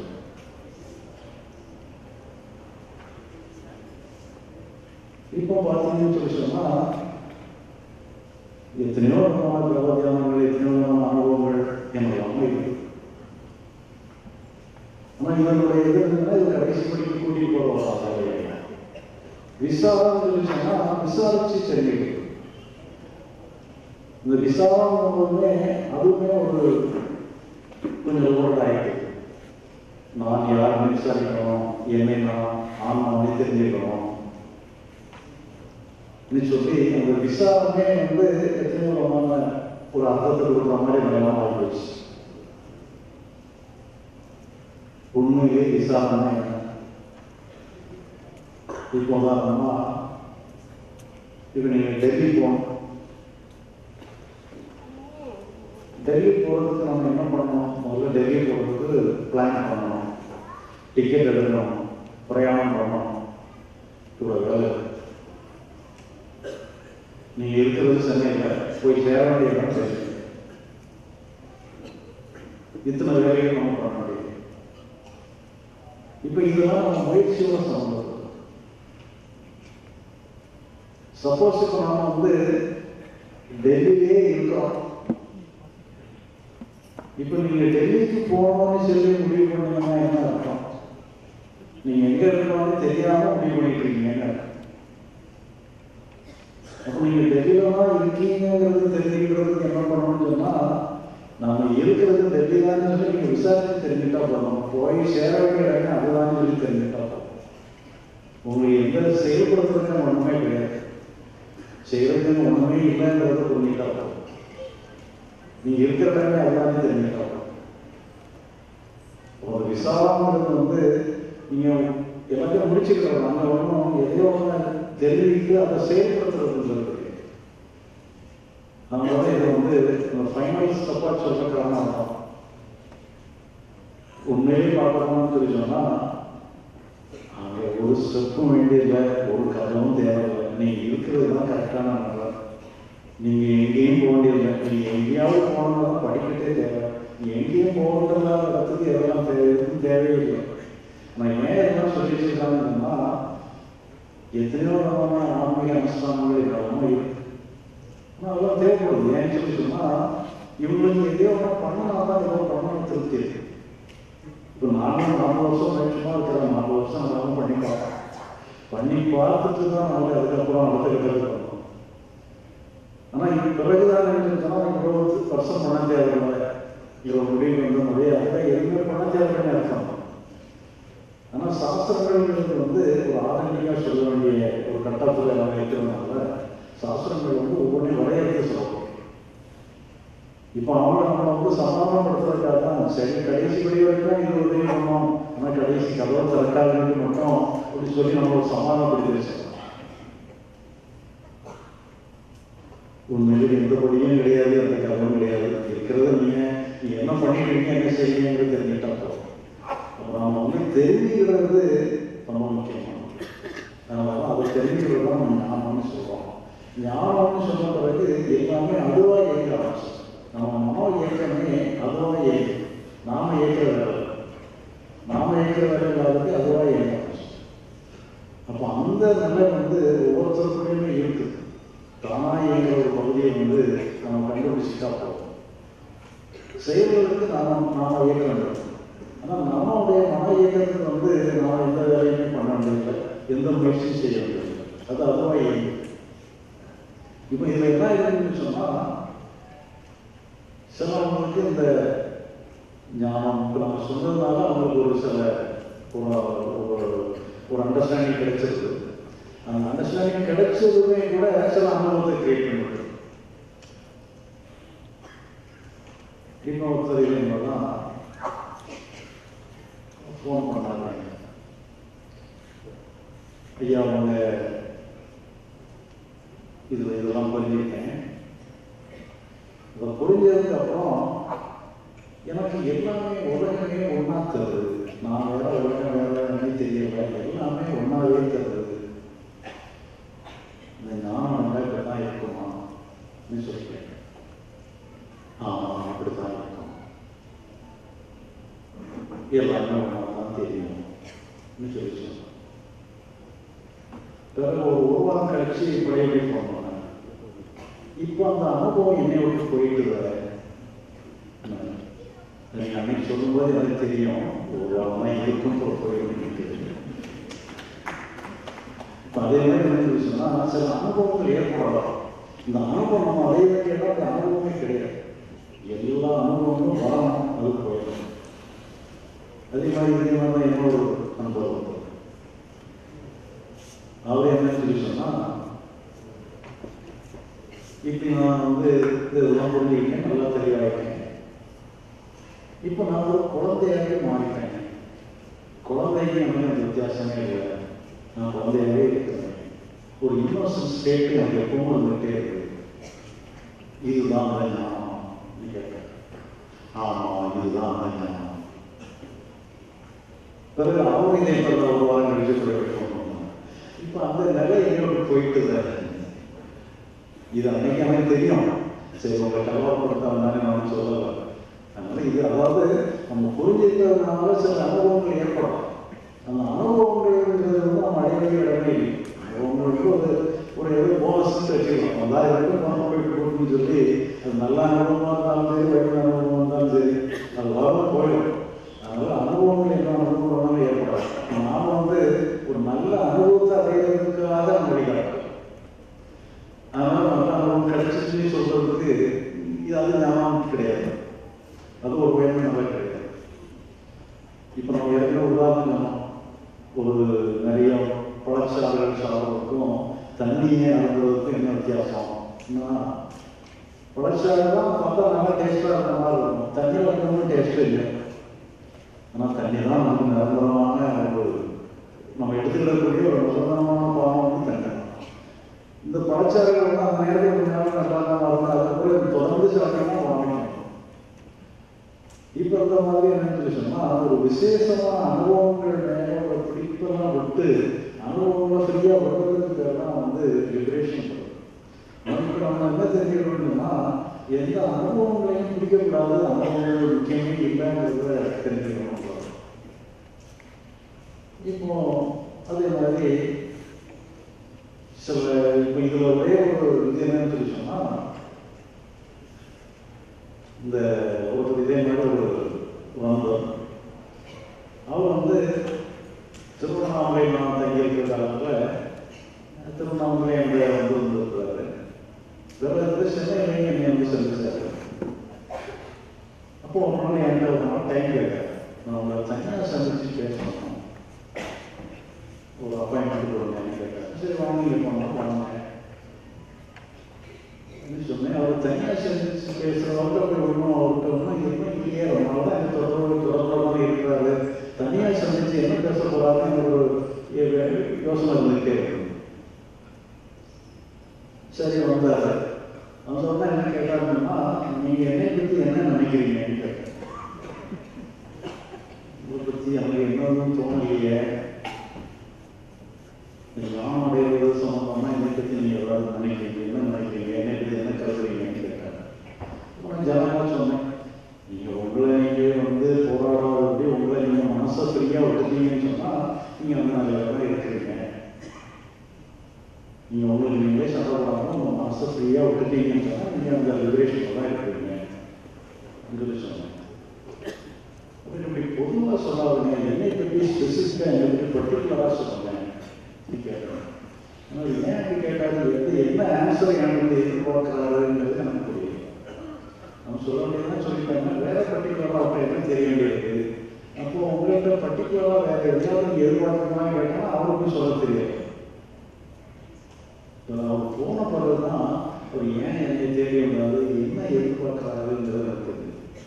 இப்போ பார்த்தீங்கன்னு சொல்லி சொன்னால் எத்தனையோ விதமான பிரபத்தியானங்கள் எத்தனையோ விதமான அனுபவங்கள் எங்களெல்லாம் இருக்கு ஆனால் இவனுடைய இது என்னன்னா இது கடைசி படிக்க கூட்டி போகிற விசாரம் சொல்லி சொன்னால் விசாரிச்சு தெரிஞ்சுக்கணும் இந்த விசாரம் போதுமே அதுவுமே ஒரு கொஞ்சம் ஓல்ட் ஆகிடுது நான் யாருன்னு விசாரிக்கணும் என்னை நான் ஆன்மாவே தெரிஞ்சுக்கணும் ன்னு சொல்லி அந்த விசாரமே வந்து எத்தனையோ விதமான ஒரு அர்த்தத்தை கொடுக்குற மாதிரி நிலையெல்லாம் ஆகிடுச்சு உண்மையிலே விசாரணை என்ன இப்போ உதாரணமா இப்போ நீங்கள் டெல்லி போகணும் டெல்லி போகிறதுக்கு நம்ம என்ன பண்ணணும் முதல்ல டெல்லி போகிறதுக்கு பிளான் பண்ணணும் டிக்கெட் எடுக்கணும் பிரயாணம் பண்ணணும் இவ்வளோ வேலை இருக்கு. நீங்க இருக்கிறது சென்னையில் போய் சேர வேண்டிய இடம் சரி இத்தனை வேலைகள் நம்ம பண்ண முடியும் இப்ப இதெல்லாம் நம்ம முயற்சியோட சம்பந்தம் சப்போஸ் இப்போ நாம வந்து டெல்லியிலே இருக்கோம் இப்போ நீங்க டெல்லிக்கு போகணும்னு சொல்லி முடிவு பண்ணீங்கன்னா என்ன அர்த்தம் நீங்க எங்க இருக்கணும்னு தெரியாம முடிவு பண்ணிட்டு இருக்கீங்கன்னு அர்த்தம் அப்போ நீங்க டெல்லியில தான் இருக்கீங்கிறது தெரிஞ்சுக்கிறதுக்கு என்ன பண்ணணும்னு சொன்னா நாம இருக்கிறது டெல்லி தான் சொல்லி நீங்க விசாரிச்சு தெரிஞ்சுட்டா போதும் போய் சேர வேண்டிய இடம் அதுதான் சொல்லி தெரிஞ்சுட்டா போதும் உங்களுக்கு எந்த செயல்படுறதுக்கு ஒண்ணுமே கிடையாது செய்யறதுக்கு ஒண்ணுமே இல்லைங்கிறத புரிஞ்சுட்டா போதும் நீங்க இருக்கிற இடமே அதுதான் தெரிஞ்சுட்டா போதும் ஒரு விசாரங்கிறது வந்து நீங்க எல்லாத்தையும் முடிச்சுக்கலாம் நாங்க ஒன்றும் எதையோ ஒன்று தெரிவித்து அதை செயல்படுத்துறது அதனால இதை வந்து இந்த ஃபைனல் ஸ்டெப்பாக சொல்ற காரணம் தான் உண்மையிலே பார்க்கணும்னு சொல்லி சொன்னா அங்கே ஒரு ஸ்டெப்பும் வேண்டியதில்லை ஒரு கதவும் தேவையில்லை நீங்க இருக்கிறது தான் கரெக்டான நல்லா நீங்க எங்கேயும் போக வேண்டியதில்லை நீங்க எங்கேயாவது போகணும்னா படிக்கட்டே தேவை நீ எங்கேயும் போகணுன்றதால இடத்துக்கு எதெல்லாம் தேவை எதுவும் தேவையில்லை நான் ஏன் இதெல்லாம் சொல்லி வச்சிருக்காங்கன்னா எத்தனையோ விதமான ஆன்மீக அனுஷ்டானங்கள் இதெல்லாம் இருக்கு ஆனால் அதெல்லாம் தேவைப்படுது ஏன்னு சொல்லி சொன்னா இவங்களுக்கு எதையோ ஒன்று பண்ணனா தான் ஏதோ பண்ணணும் திருப்தி இருக்கு இப்போ நானும் நாலு வருஷம் முயற்சியமாக இருக்கிறேன் நாலு வருஷம் அதெல்லாம் பண்ணி பார்ப்பேன் பண்ணி பார்த்துட்டு தான் நாங்கள் அதுக்கப்புறம் அடுத்த கட்டத்தில் பண்ணோம் ஆனால் இது பிறகுதான் நினைச்சிருக்கோம் இருபது வருஷம் பண்ண தேவையில்லை இவ்வளோ முடிவு வந்து நிறைய அதான் எதுவுமே பண்ண தேவைன்னு அர்த்தம் ஆனால் சாஸ்திரங்கள் வந்து ஒரு ஆரம்பியாக சொல்ல வேண்டிய ஒரு கட்டத்தில் நம்ம இருக்கிறதுனால சாஸ்திரங்கள் வந்து ஒவ்வொன்றையும் வரையறுத்து சொல்லணும் இப்போ அவங்கள நம்ம வந்து சமாதானப்படுத்துறதுக்காக தான் சரி கடைசி படி வரைக்கும் இது உதவி பண்ணோம் ஆனால் கடைசி கதவை திறக்காதுன்னு மட்டும் அப்படி சொல்லி நம்ம ஒரு சமாதானப்படுத்தி வச்சோம் உண்மையிலே எந்த படியும் கிடையாது அந்த கதவும் கிடையாது இருக்கிறத நீங்க நீங்க என்ன பண்ணிக்கிறீங்க என்ன செய்வீங்கிறது தெரிஞ்சுட்டா போதும் அப்போ நாம வந்து தெரிஞ்சுக்கிறது ரொம்ப முக்கியமானது அதனால அதை தெரிஞ்சுக்கிறது தான் நம்ம ஞானம்னு சொல்றோம் ஞானம்னு சொன்ன பிறகு எல்லாமே அதுவா இயங்க ஆரம்பிச்சு நம்ம மனோ இயக்கமே அதுவா இயங்கு நாம இயக்கிற வேலை இல்லை. நாம இயக்கிற வேலை இல்லாதது அதுவா இயங்க ஆரம்பிச்சு அப்போ அந்த நிலை வந்து ஒவ்வொருத்தருக்குள்ளேயுமே இருக்குது தானா இயங்குற ஒரு பகுதியை வந்து நம்ம கண்டுபிடிச்சிட்டா போதும் செயல்களுக்கு நாம நாம இயக்க வேண்டும் ஆனால் நம்மளுடைய மன இயக்கத்துக்கு வந்து நாம் எந்த வேலையுமே பண்ண வேண்டியதில்லை எந்த முயற்சியும் செய்ய வேண்டியதில்லை அது அதுவாக இயங்கும் இப்போ இதில் என்ன இருக்குன்னு சொன்னால் சிலவங்களுக்கு இந்த ஞானம் இப்போ நம்ம சொன்னதுனால அவங்களுக்கு ஒரு சில ஒரு ஒரு ஒரு அண்டர்ஸ்டாண்டிங் கிடைச்சிருக்கு அந்த அண்டர்ஸ்டாண்டிங் கிடைச்சதுமே கூட சில அனுபவத்தை கிரியேட் பண்ணிருக்கு இன்னொருத்தர் இல்லைன்னா ஃபோன் பண்ணாங்க ஐயா அவங்க இதில் இதெல்லாம் புரிஞ்சுக்கிட்டேன் இதை புரிஞ்சதுக்கு அப்புறம் எனக்கு எல்லாமே உலகமே ஒன்றா தருது நான் வேற உலகம் வேறன்னு தெரியல எல்லாமே ஒன்றாவே தருது இந்த ஞானம் நம்ம இப்படி தான் இருக்குமா அப்படின்னு சொல்லிட்டேன் ஆமாம் அப்படி தான் இருக்கும் எல்லாமே ஒன்றா தான் தெரியும் அப்படின்னு சொல்லி சொன்னேன் பிறகு ஒரு ஒரு வாரம் கழிச்சு பழையபடி போனோம் இப்போ அந்த அனுபவம் என்னை விட்டு போயிட்டு வர நீங்கள் அன்னைக்கு சொல்லும்போது எனக்கு தெரியும் ஒரு வாரம் தான் இருக்கும் போல போயிட்டு இப்போ அதே மாதிரி என்ன சொன்னால் சில அனுபவங்கள் ஏற்படலாம் இந்த அனுபவம் நம்ம அடைய வேண்டிய இடம் அந்த அனுபவமே கிடையாது எல்லா அனுபவங்களும் வரணும் அது போயிடும் அதே மாதிரி இதே மாதிரி தான் என்னோட ஒரு அனுபவம் அவர் என்ன சொல்லி சொன்னா இப்படி நான் வந்து இதெல்லாம் புரிஞ்சுக்கிட்டேன் நல்லா தெளிவாயிட்டேன் இப்போ நான் ஒரு குழந்தையாகவே மாறிட்டேன் குழந்தைக்கு எனக்கு அந்த வித்தியாசமே இல்லை நான் குழந்தையாகவே இருக்கிறேன் ஒரு இன்னோசன்ட் ஸ்டேட் எனக்கு எப்பவும் வந்துகிட்டே இருக்கு இதுதான் அந்த ஞானம் கேட்டேன் ஆமாம் இதுதான் அந்த ஞானம் பிறகு அவங்க இதை பண்ண ஒரு வாரம் கழிச்சு போய் இப்போ அந்த நிலை எங்களோட போயிட்டு தான் இது அன்னைக்கு எனக்கு தெரியும் சரி உங்களை கல்வாப்படுத்தாங்க நான் சொல்லலை அதனால இது அதாவது நம்ம புரிஞ்சுக்கிறதுனால சில அனுபவங்கள் ஏற்படும் அந்த அனுபவங்கள்ங்கிறது வந்து நம்ம அடைய வேண்டிய இடமே இல்லை அனுபவங்களுக்கு ஒரு ஒரு ஏதோ போனஸ்ன்னு வச்சுக்கலாம் பல்லாயிரம் பணம் போயிட்டு கொடுக்குன்னு சொல்லி அது நல்ல அனுபவமாக இருந்தாலும் சரி வயது அனுபவமாக இருந்தாலும் சரி அது வர போயிடும் அதனால அனுபவங்கள் என்ன அனுபவம் ஏற்படாது நாம வந்து ஒரு நல்ல அனுபவத்தை அடையிறதுக்காக நம்ம வழிகாட்டலாம் அதனால நல்ல அனுபவம் கிடைச்சிச்சுன்னு சொல்றதுக்கு இது அது ஞாபகம் கிடையாது அது ஒரு உயர்மை நல்லா கிடையாது இப்போ நம்ம ஏற்கனவே உதாரணம் சொன்னோம் ஒரு நிறைய பழச்சாறுகள் சாப்பிட்றதுக்கும் தண்ணியே அனுப்புறதுக்கும் என்ன வித்தியாசம் பழச்சாறு தான் பார்த்தா நல்லா டேஸ்டாக இருக்கிற மாதிரி இருக்கும் தண்ணியில் இருக்கணும் டேஸ்ட்டு இல்லை ஆனால் தண்ணி தான் நமக்கு நிரந்தரமான ஒரு நம்ம எடுத்துக்கிடக்கூடிய ஒரு நிரந்தரமான பாவம் வந்து தண்ணி இந்த பழச்சாறுகள் வந்து அந்த நேரத்தில் கொஞ்ச நாள் நல்லா தான் வரும் அதுக்கப்புறம் தொடர்ந்து சாப்பிட்டோம்னா வாங்கணும் இப்போ இந்த மாதிரி என்ன சொல்லி சொன்னால் ஒரு விசேஷமான அனுபவங்கள் மேலே ஒரு பிடிப்பெல்லாம் விட்டு அனுபவங்களை ஃப்ரீயாக விடுறதுக்கு பேர் தான் வந்து லிபரேஷன் நமக்கு நம்ம என்ன தெரிஞ்சுக்கணும்னா எந்த அனுபவங்களையும் பிடிக்கக்கூடாது அனுபவங்கள் முக்கியமே இல்லைங்கிறத தெரிஞ்சுக்கணும் இப்போ அதே மாதிரி சில இப்போ இதில் ஒரே ஒரு இது என்னன்னு சொல்லி சொன்னால் இந்த ஒரு இதே மாதிரி ஒரு வந்தோம் அவர் வந்து திருவண்ணாமலை நான் தங்கியிருக்கிற காலத்தில் திருவண்ணாமலை என்ற வந்து வந்திருக்கிறாரு வேற வந்து சென்னையிலையும் என்னை வந்து சந்திச்சாரு அப்போ ஒரு நாள் என்கிட்ட ஒரு நாள் டைம் கேட்டார் நான் உங்களை தனியாக சந்திச்சு பேசணும் ஒரு அப்பாயின்மெண்ட் கொடுங்கன்னு கேட்டார் சரி வாங்க இங்கே போனோம் வாங்க சொன்னேன் அவர் தனியாக சந்திச்சு பேசுகிறவங்க அப்படி ஒன்றும் அவர்கிட்ட ஒன்றும் எதுவும் இல்லையே அதனால தான் எனக்கு தொடர்பு தொடர்பாக இருக்கிறாரு தனியாக சந்திச்சு என்ன பேச போறாருன்னு ஒரு யோசனை இருந்துகிட்டே இருக்கு சரி வந்தாரு அவன் சொன்னா என்ன கேட்டாங்கன்னா நீங்க என்னை பத்தி என்ன நினைக்கிறீங்கன்னு கேட்டேன் உங்களை பத்தி எனக்கு என்னன்னு தோணலையே ஞானம் அடைவது சம்பந்தமா என்னை பத்தி நீங்க எவ்வளவு நினைக்கிறீங்க என்ன நினைக்கிறீங்க என்னை பத்தி என்ன கருதுறீங்கன்னு கேட்டாங்க நான் ஜனமா சொன்னேன் நீங்க உங்களை நீங்க வந்து போராடாதபடி உங்களை நீங்க மனசை ஃப்ரீயா விட்டுட்டீங்கன்னு சொன்னா நீங்க வந்து நல்ல இடத்துல இருக்கிறீங்க நீங்க உங்களுக்கு நீங்களே சண்டை போடாம உங்க மனசை ஃப்ரீயா விட்டுட்டீங்கன்னு சொன்னா நீங்க அந்த லிபரேஷன்ல தான் இருக்கிறீங்க சொல்லி சொன்னேன் அப்படி இப்படி பொதுவாக சொல்லாதுங்க என்னை பற்றி ஸ்பெசிஃபிக்காக என்னை பற்றி பர்டிகுலராக சொல்லுங்க கேட்டேன் ஆனால் ஏன் அப்படி கேட்டாரு எது என்ன ஆன்சர் எனக்கு எதிர்பார்க்கிறாருங்கிறது எனக்கு புரியல நம்ம சொல்ல வேண்டியதுதான் சொல்லிட்டாங்க வேற பர்டிகுலராக அப்போ என்ன தெரிய வேண்டியது அப்போ உங்கள்கிட்ட பர்டிகுலராக வேற எதாவது எதிர்பார்க்கணும்னு கேட்டால் அவருக்கும் சொல்ல தெரியாது இப்போ அவர் போன பிறகு தான் அவர் ஏன் என்னை தேடி வந்தாரு என்ன எதிர்பார்க்கிறாருங்கிறது எனக்கு தெரியுது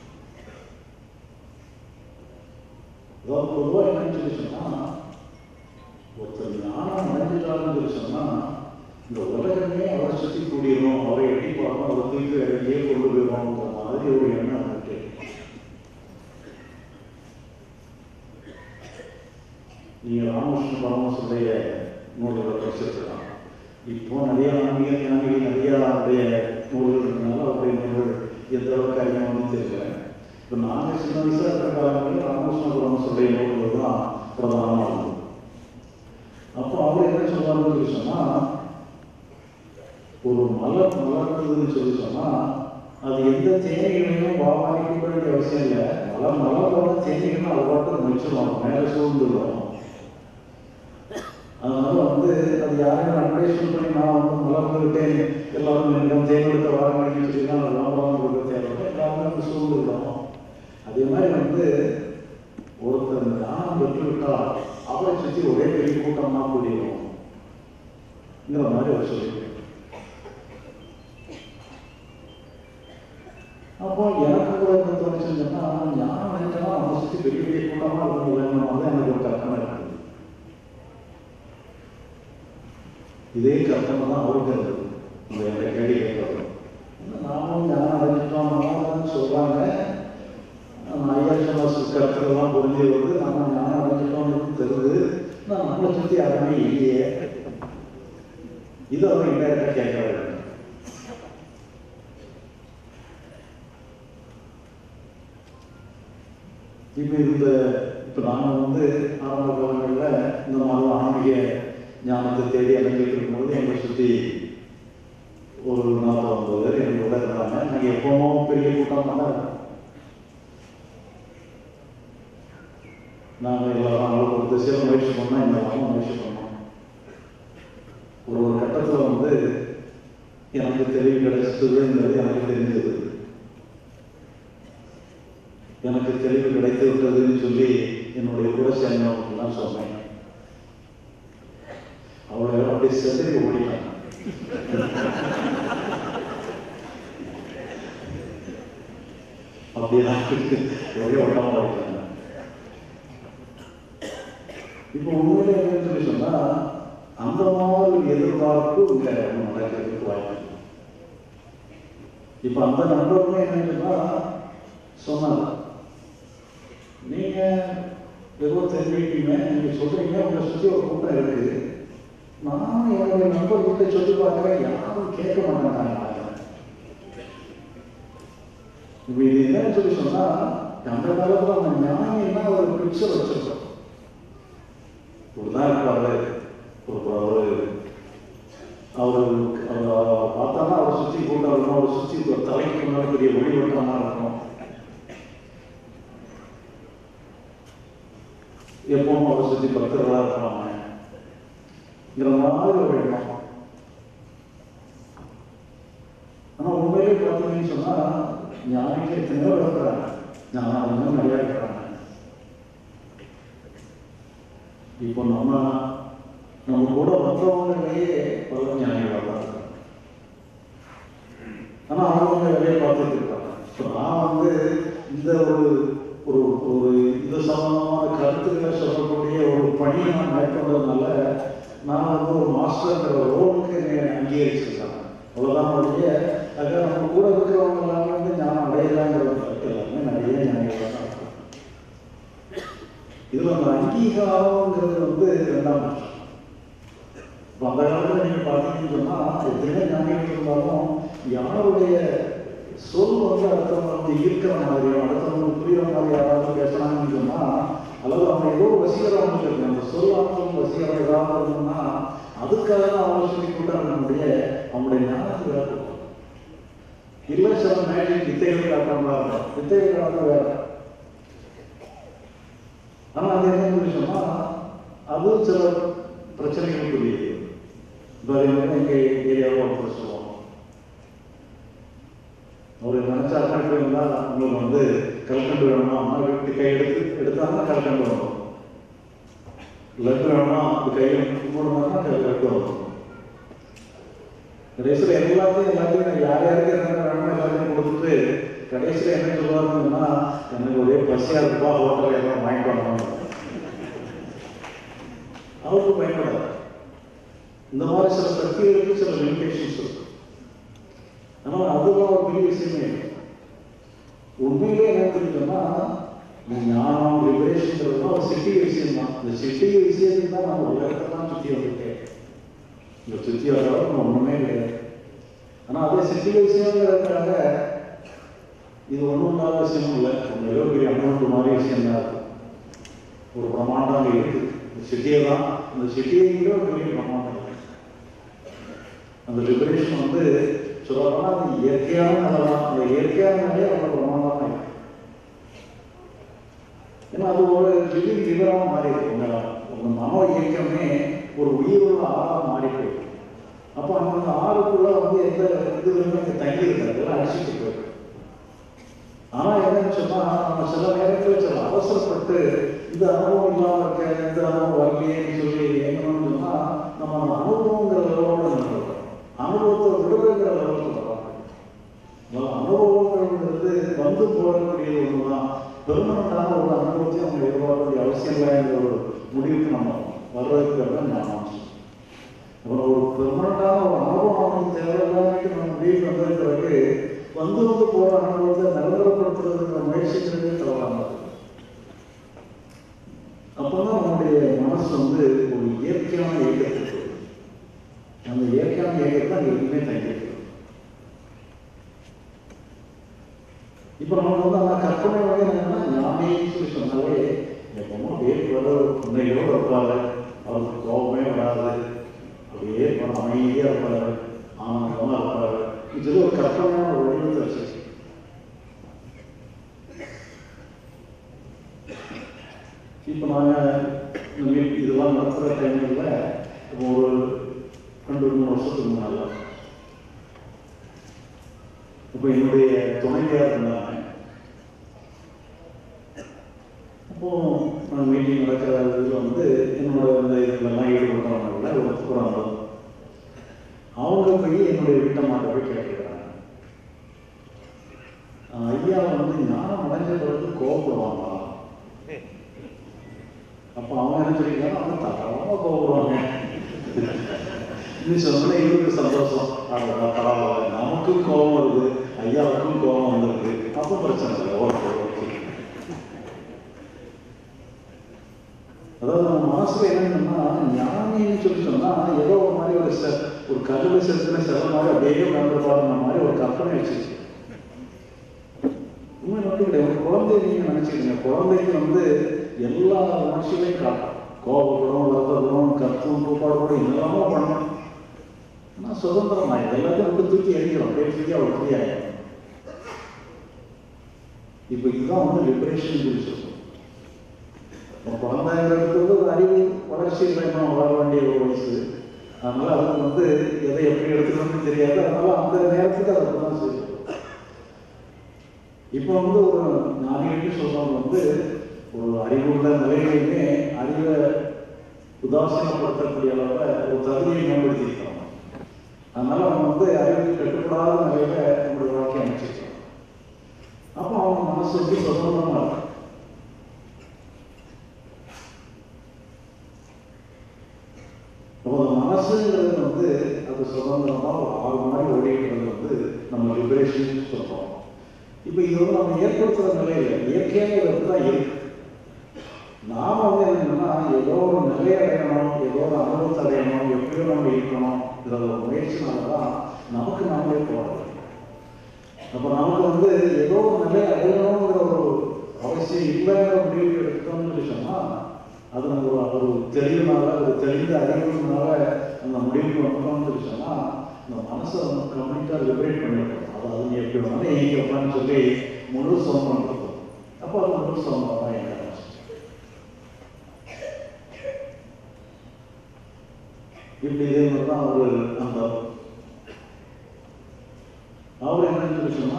அதாவது பொதுவாக என்னன்னு சொல்லி சொன்னால் ஒருத்தர் ஞானம் அடைஞ்சிட்டாருன்னு சொல்லி சொன்னால் இந்த உலகமே அவரை சுற்றி கூடியணும் அவரை எட்டி பார்க்கணும் அவரை தூக்கி இறங்கியே கொண்டு போயிடுவோங்கிற மாதிரி ஒரு எண்ணம் இருக்கு நீங்கள் ராமகிருஷ்ண பரமசுடைய நூல்களை படிச்சிருக்கலாம் இப்போ நிறைய ஆன்மீக ஞானிகள் நிறைய அவருடைய நூல்கள் இருக்கனால அவருடைய நூல்கள் எந்த அளவுக்கு அறிமுகம் தெரியல இப்போ நாங்கள் சின்ன வயசாக இருக்கிற காலங்களில் ராமகிருஷ்ண பரமசுடைய நூல்கள் தான் பிரதானமாக இருந்தது அப்போ அவர் என்ன சொல்றாருன்னு சொல்லி சொன்னா ஒரு மலர் மலர்ந்ததுன்னு சொல்லி சொன்னா அது எந்த தேனிகளையும் பாபாதிக்க வேண்டிய அவசியம் இல்லை மலர் மலரோட தேனிகள் அது பாட்டு முடிச்சிருவாங்க மேலே சூழ்ந்துருவோம் அதனால வந்து அது யாரையும் அட்வைஸ் பண்ணி நான் வந்து மலர்ந்துவிட்டேன் எல்லாரும் என்னிடம் தேர்ந்தெடுக்க வாரங்கன்னு சொல்லி தான் விளம்பரம் கொடுக்க தேவையில்லை எல்லாருமே வந்து சூழ்ந்துருக்கோம் அதே மாதிரி வந்து ஒருத்தர் ஞானம் பெற்றுவிட்டால் அவரை சுற்றி ஒரே பெரிய கூட்டமா கூடியிருக்கும் மாதிரி அவர் சொல்லியிருக்காரு அப்போ எனக்கு கூட என்ன தோணுச்சுன்னு சொன்னா ஞானம் அடைஞ்சா அவனை சுற்றி பெரிய பெரிய கூட்டமா இருக்கணும் தான் எனக்கு ஒரு கற்பனை இருக்குது இதே கற்பனை தான் அவருக்கு இருந்தது இந்த என்னை கேள்வி கேட்கறது நானும் ஞானம் அடைஞ்சிட்டோம் சொல்றாங்க ஐயாசமாசு கருத்துக்கெல்லாம் புரிஞ்சு வருது நம்ம ஞானம் அடைஞ்சிட்டோம்னு தெரியுது நான் நம்மளை சுற்றி யாருமே இல்லையே இது அவர் இன்டெரக்டாக கேட்கறாரு இப்போ இந்த இப்போ நாங்கள் வந்து ஆரம்ப காலங்களில் இந்த மாதிரி ஆன்மீக ஞானத்தை தேடி அலைஞ்சிட்டு இருக்கும்போது எங்களை சுற்றி ஒரு நாற்பது ஐம்பது பேர் எங்களோட இருந்தாங்க நாங்கள் எப்பவும் பெரிய கூட்டமாக தான் இருக்கோம் நாங்கள் எல்லாரும் அவங்களுக்கு ஒரு திசையில் முயற்சி பண்ணோம் எல்லாரும் முயற்சி பண்ணோம் ஒரு ஒரு கட்டத்தில் வந்து எனக்கு தெளிவு கிடைச்சதுங்கிறது எனக்கு தெரிஞ்சது எனக்கு தெளிவு கிடைத்து விட்டதுன்னு சொல்லி என்னுடைய கூட சேர்ந்தவங்கலாம் சொன்னேன் அவளை அப்படி செதறி ஓடிட்டாங்க அப்படியெல்லாம் ஒரே ஓட்டமாக ஓடிட்டாங்க இப்போ உண்மையில என்னன்னு சொல்லி சொன்னா அந்த மாதிரி எதிர்பார்ப்பு இங்க நடக்கிறதுக்கு வாய்ப்பு இருக்கு. இப்ப அந்த நண்பருமே என்னன்னு சொன்னா சொன்னாங்க நீங்க ஏதோ தெரிஞ்சுக்கிட்டீங்க நீங்க சொல்றீங்க உங்களை சுத்தி ஒரு கூட்டம் இருக்கு நான் என்னுடைய நண்பர்கிட்ட சொல்லி பார்க்கிறேன் யாரும் கேட்க மாட்டாங்க இப்ப இது என்னன்னு சொல்லி சொன்னா அந்த காலத்துல நம்ம ஞானின்னா ஒரு பிக்சர் வச்சிருக்கோம் இப்படிதான் இருப்பாரு ஒரு ஒரு அவர் அவர் பார்த்தானா அவரை சுற்றி கூட்டம் இருக்கணும் அவரை சுற்றி ஒரு தலைக்கு முன்னாடி பெரிய ஒளிவட்டமாக இருக்கணும் எப்பவும் அவரை சுற்றி பக்தர்களாக இருக்கணும்ங்கிற மாதிரி ஒரு எண்ணம் ஆனால் உண்மையிலே பார்த்தீங்கன்னு சொன்னால் ஞானிக்கு எத்தனையோ இருக்கிறாங்க ஞானம் வந்து நிறையா இருக்கிறாங்க இப்போ நம்ம நம்ம கூட வந்தவங்களையே பல ஞானிகளாக தான் இருக்காங்க ஆனால் அவங்க வேலையை பார்த்துட்டு இருக்காங்க ஸோ நான் வந்து இந்த ஒரு ஒரு ஒரு இது சம்பந்தமான கருத்துக்களை சொல்லக்கூடிய ஒரு பணியை நான் மேற்கொண்டதுனால நான் வந்து ஒரு மாஸ்டர்ங்கிற ரோலுக்கு என்னை அங்கீகரிச்சிருக்காங்க அவ்வளோதான் ஒழிய அங்க நம்ம கூட இருக்கிறவங்க எல்லாமே வந்து ஞானம் அடையலாங்கிற ஒரு கருத்து எல்லாமே நிறைய ஞானிகளாக தான் இருக்காங்க இதுல அந்த அங்கீகாரங்கிறது வந்து ரெண்டாம் பட்சம் இப்ப அந்த காலத்துல நீங்க பாத்தீங்கன்னு சொன்னா எத்தனை ஞானிகள் இருந்தாலும் யாருடைய சொல் வந்து அடுத்தவங்க வந்து ஈர்க்கிற மாதிரியும் அடுத்தவங்களுக்கு புரியுற மாதிரி யாராவது பேசுறாங்கன்னு சொன்னா அல்லது அவங்க ஏதோ வசீகரம் அவங்களுக்கு இருக்கு அந்த சொல் ஆற்றலும் வசீகரம் ஏதாவது இருந்ததுன்னா அதுக்காக தான் அவங்க சொல்லி கொண்டாடக்கூடிய அவங்களுடைய ஞானத்துக்கு வேறு இல்லை சில மேஜிக் வித்தைகள் காட்டுறாங்க வித்தைகள் காட்டுற வேற ஆனா அது என்ன சொன்னா அது சில பிரச்சனைகளுக்குரியது இப்போ எங்க ஏரியாவில் ஒருத்தர் சொல்லுவோம் அவர் நினைச்சா கல்கண்டு இருந்தா உங்களுக்கு வந்து கல்கண்டு வேணுமா அம்மா வீட்டு கை எடுத்து எடுத்தாங்கன்னா கல்கண்டு வரும் லட்டு வேணுமா அது கையில் போடணும்னா லட்டு வரும் கடைசியில் எல்லாத்தையும் எல்லாத்தையும் யார் யாருக்கு என்ன வேணுமோ எல்லாத்தையும் கொடுத்துட்டு கடைசியில் என்ன சொல்லுவாருன்னா எனக்கு ஒரே பசியா இருக்குப்பா ஹோட்டல் எல்லாம் வாங்கிட்டு வரணும் அவருக்கு பயன்படாது இந்த மாதிரி சில சக்திகளுக்கு சில லிமிடேஷன்ஸ் இருக்கு ஆனால் அதுதான் ஒரு பெரிய விஷயமே இல்லை உண்மையிலே என்ன தெரியுதுன்னா இந்த ஞானம் லிபரேஷன்ங்கிறதுலாம் ஒரு சிட்டி விஷயம் தான் இந்த சிட்டி விஷயத்துக்கு தான் நம்ம உலகத்தெல்லாம் சுற்றி வந்துட்டேன் இந்த சுற்றி வர அளவுக்கு நம்ம ஒன்றுமே கிடையாது ஆனால் அதே சிட்டி விஷயங்கிறதுக்காக இது ஒன்றும் இல்லாத விஷயம் இல்லை ஒன்று ஏதோ பெரிய அமௌண்ட் மாதிரி விஷயம் தான் இருக்கு ஒரு பிரமாண்டம் அங்கே இருக்கு இந்த சிட்டியை தான் இந்த சிட்டியை ஒரு பெரிய பிரமாண்டம் இருக்கு அந்த லிபரேஷன் வந்து சொல்லப்போனால் அது இயற்கையான நிலை தான் அந்த இயற்கையான நிலையை ரொம்ப பிரமாண்டமாக இருக்கு ஏன்னா அது ஒரு லிவிங் லிவராக மாறி இருக்கு உங்க உங்க மனோ இயக்கமே ஒரு உயிருள்ள ஆறாக மாறி போயிருக்கு அப்போ அந்த ஆறுக்குள்ள வந்து எந்த இதுவுமே அங்கே தங்கி இருக்காது எல்லாம் அடிச்சுட்டு போயிருக்கு ஆனா என்னன்னு சொன்னா நம்ம சில நேரத்தில் சில அவசரப்பட்டு இந்த அனுபவம் இல்லாம இருக்க இந்த அனுபவம் வரலையேன்னு சொல்லி எங்கன்னு சொன்னா நம்ம அந்த அனுபவங்கிற லெவலோட நின்றுறோம் அனுபவத்தை விடுறதுங்கிற லெவலுக்கு வரோம் முதல்ல அனுபவங்கிறது வந்து போகக்கூடிய ஒண்ணுதான் பெருமனண்டான ஒரு அனுபவத்தை அவங்க எதிர்பார்க்க வேண்டிய அவசியம் இல்லைங்கிற ஒரு முடிவுக்கு நம்ம வர்றதுக்கு தான் நான் ஆரம்பிச்சோம். அப்புறம் ஒரு பெர்மனண்டான ஒரு அனுபவம் நமக்கு தேவையில்லாமட்டு நம்ம முடிவுக்கு வந்ததுக்கு பிறகு வந்து வந்து போற அனுபவத்தை நிரந்தரப்படுத்துறதுங்கிற முயற்சிக்கிறது தவறானது அப்பதான் நம்முடைய மனசு வந்து ஒரு இயற்கையான இயக்கத்துக்கு வருது. அந்த இயற்கையான இயக்கத்தை அங்கே எதுவுமே தங்கியிருக்கு இப்போ நமக்கு வந்து அந்த கற்பனை வந்து என்னன்னா ஞானின்னு சொல்லி சொன்னாலே எப்பவுமே வேறு வர புண்ணையோடு இருப்பாரு அவருக்கு கோபமே வராது அப்படியே பணம் அமைதியாக இருப்பாரு ஆனந்தமாக இருப்பாரு இது ஒரு கற்பனையான ஒரு வடிவத்தை வச்சிருக்கு இப்போ நாங்கள் இதெல்லாம் நடத்துகிற டைமில் இப்போ ஒரு ரெண்டு மூணு வருஷத்துக்கு முன்னால இப்போ என்னுடைய துணைவியார் இருந்தாங்க அப்போ நான் மீட்டிங் நடக்கிற இதில் வந்து என்னோட இந்த இதுலலாம் ஈடுபட்டவங்கள ஒரு கூறாங்க அவங்க போய் என்னுடைய வீட்டம்மாட்ட போய் கேட்டுக்கிறாங்க ஐயா வந்து ஞானம் அடைஞ்ச பிறகு கோபப்படுவாங்களா அப்போ அவங்க என்ன சொல்லிக்கிறாங்க அவங்க தாராளமாக கோபப்படுவாங்க நீ சொன்ன இவருக்கு சந்தோஷம் அடடா, பரவாயில்ல நமக்கும் கோபம் வருது ஐயாவுக்கும் கோபம் வந்திருக்கு அப்போ பிரச்சனை இல்லை ஓகே ஓகே அதாவது நம்ம மனசுல என்னன்னா ஞானின்னு சொல்லி சொன்னா ஏதோ ஒரு மாதிரி ஒரு செ ஒரு கருவை செலுத்தின சில மாதிரி அப்படியே கண்டு பாருன மாதிரி ஒரு கற்பனை வச்சிருச்சு உண்மை மட்டும் கிடையாது ஒரு குழந்தை நீங்க நினைச்சுக்கீங்க குழந்தைக்கு வந்து எல்லா உணர்ச்சிகளையும் காட்டும் கோபப்படும் வருத்தப்படும் கத்தும் கூப்பாடு எல்லாமே பண்ணணும் ஆனால் சுதந்திரம் நான் எல்லாத்தையும் விட்டு தூக்கி எரிக்கிறோம் அப்படியே தூக்கி அவள் ஃப்ரீயாயிடும் இப்போ இதுதான் வந்து லிபரேஷன் சொல்லி சொல்றோம் ஒரு குழந்தைங்கிறது வந்து ஒரு அறிவு வளர்ச்சி பயணம் வளர வேண்டிய ஒரு வயசு அதனால அதுக்கு வந்து எதை எப்படி எடுத்துக்கணும்னு தெரியாது அதனால அந்த நேரத்துக்கு அதை தான் செய்யும் இப்போ வந்து ஒரு ஞானின்னு சொல்றவங்க வந்து ஒரு அறிவுள்ள நிலையிலுமே அறிவை உதாசீனப்படுத்தக்கூடிய அளவில் ஒரு தகுதியை மேம்படுத்தியிருக்காங்க அதனால அவங்க வந்து அறிவுக்கு கட்டுப்படாத நிலையில நம்மளுடைய வாழ்க்கையை அமைச்சிருக்காங்க அப்போ அவங்க மனசு வந்து சுதந்திரமா இருக்கு அப்போ அந்த மனசுங்கிறது வந்து அது சுதந்திரமா ஒரு ஆறு மாதிரி ஓடிக்கிறது வந்து நம்ம லிபரேஷன் சொல்றோம் இப்போ இது வந்து நம்ம ஏற்படுத்துற நிலையில இயற்கையாக இது தான் இருக்கு நாம வந்து என்னன்னா ஏதோ ஒரு நிலையை அடையணும் ஏதோ ஒரு அனுபவத்தை அடையணும் எப்படியோ நம்ம இருக்கணும் இதில் ஒரு முயற்சினால தான் நமக்கு நாமளே போகிறது அப்போ நமக்கு வந்து ஏதோ ஒரு நிலையை அடையணுங்கிற ஒரு அவசியம் இல்லைங்கிற முடிவு எடுத்தோம்னு சொல்லி சொன்னால் அது நம்ம ஒரு ஒரு தெளிவுனால ஒரு தெளிந்த அறிவுனால அந்த முடிவுக்கு வந்தோம்னு சொல்லி சொன்னால் இந்த மனசை வந்து கம்ப்ளீட்டாக லிபரேட் பண்ணிருக்கோம் அதாவது நீ எப்படி வேணாலும் இயங்கப்பான்னு சொல்லி முழு சுதந்திரம் கொடுக்கும் அப்போ அது முழு சுதந்திரம் தான் எங்க இப்படி இதே மாதிரி தான் அவர் அந்த அவர் என்ன சொல்லி சொன்னா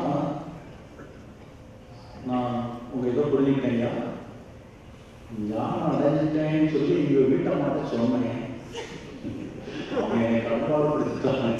நான் உங்க இதை புரிஞ்சுக்கிட்டேங்க ஞானம் அடைஞ்சிட்டேன்னு சொல்லி எங்க வீட்டை மாட்ட சொன்னேன் அவங்க என்னை கண்பாடுபடுத்திட்டாங்க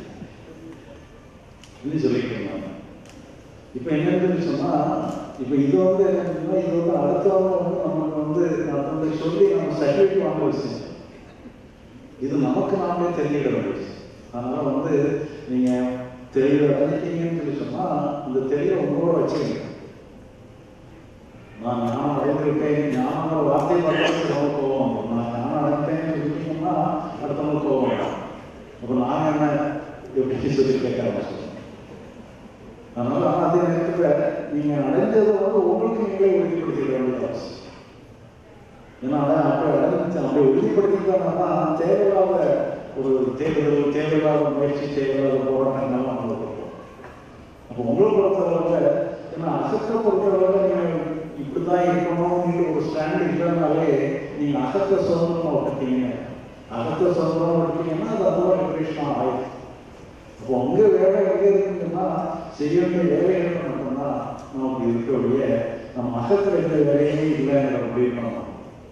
இது சொல்லிக்கிறேன் நான் இப்போ என்னன்னு சொன்னா இப்போ இது வந்து என்னன்னா இது வந்து அடுத்தவங்க வந்து நமக்கு வந்து மற்றவங்களை சொல்லி நம்ம சர்டிஃபிகேட் வாங்க வச்சு இது நமக்கு நாமளே தெரிஞ்சுக்கிட வேண்டியது அதனால வந்து நீங்க தெளிவு அடைஞ்சிட்டீங்கன்னு சொல்லி சொன்னா அந்த தெளிவை உங்களோட வச்சுக்கங்க நான் ஞானம் அடைந்திருப்பேன் ஞானங்கிற வார்த்தை பார்த்தாலும் நமக்கு கோவம் வரும். நான் ஞானம் அடைந்தேன்னு சொல்லிட்டோம்னா அடுத்தவங்களுக்கு கோவம் வரும். அப்போ நான் என்ன எப்படி சொல்லி கேட்க ஆரம்பிச்சிட்டேன் அதனால ஆனா அதே நேரத்தில் நீங்க அடைஞ்சதை வந்து உங்களுக்கு நீங்களே உறுதிப்படுத்திக்க வேண்டியது அவசியம் ஏன்னா அதான் அப்போ அடைஞ்சு அப்படி உறுதிப்படுத்திக்கிட்டோம்னா தேவையில்லாத ஒரு தேர்தல் தேவையில்லாத முயற்சி தேவையில்லாத போராட்டங்கள் நம்மளுக்கு இருக்கும் அப்போ உங்களை பொறுத்தளவில் ஏன்னா அசத்தை பொறுத்தளவில் நீங்கள் இப்படி தான் இருக்கணும்னு ஒரு ஸ்டாண்ட் இல்லைனாலே நீங்கள் அகத்தை சுதந்திரமாக விட்டுட்டீங்க அகத்தை சுதந்திரமாக விட்டுட்டீங்கன்னா அது அதுவாக லிபரேஷனாக ஆயிடும் அப்போ உங்க வேலை எங்க இருக்குன்னா செய்ய வேண்டிய வேலைகள் மட்டும்தான் நமக்கு இருக்கக்கூடிய நம்ம அகத்தில் எந்த வேலையுமே இல்லைங்கிற முடிவு பண்ணணும்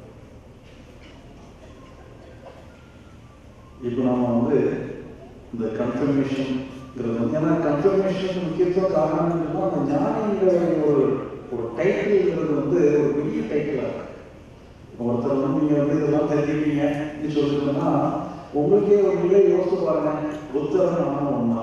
இப்போ நம்ம வந்து இந்த கன்ஃபர்மேஷன்ங்கிறது வந்து ஏன்னா கன்ஃபர்மேஷன் முக்கியத்துவம் காரணம் என்னன்னா அந்த ஞானிங்கிற ஒரு ஒரு டைட்டில்ங்கிறது வந்து ஒரு பெரிய டைட்டிலாக இருக்கு இப்போ ஒருத்தர் வந்து நீங்கள் வந்து இதெல்லாம் தெரிஞ்சுப்பீங்கன்னு சொல்லிட்டுன்னா உங்களுக்கே ஒரு நிலை யோசிச்சு பாருங்க புத்தரும் நானும் ஒன்றா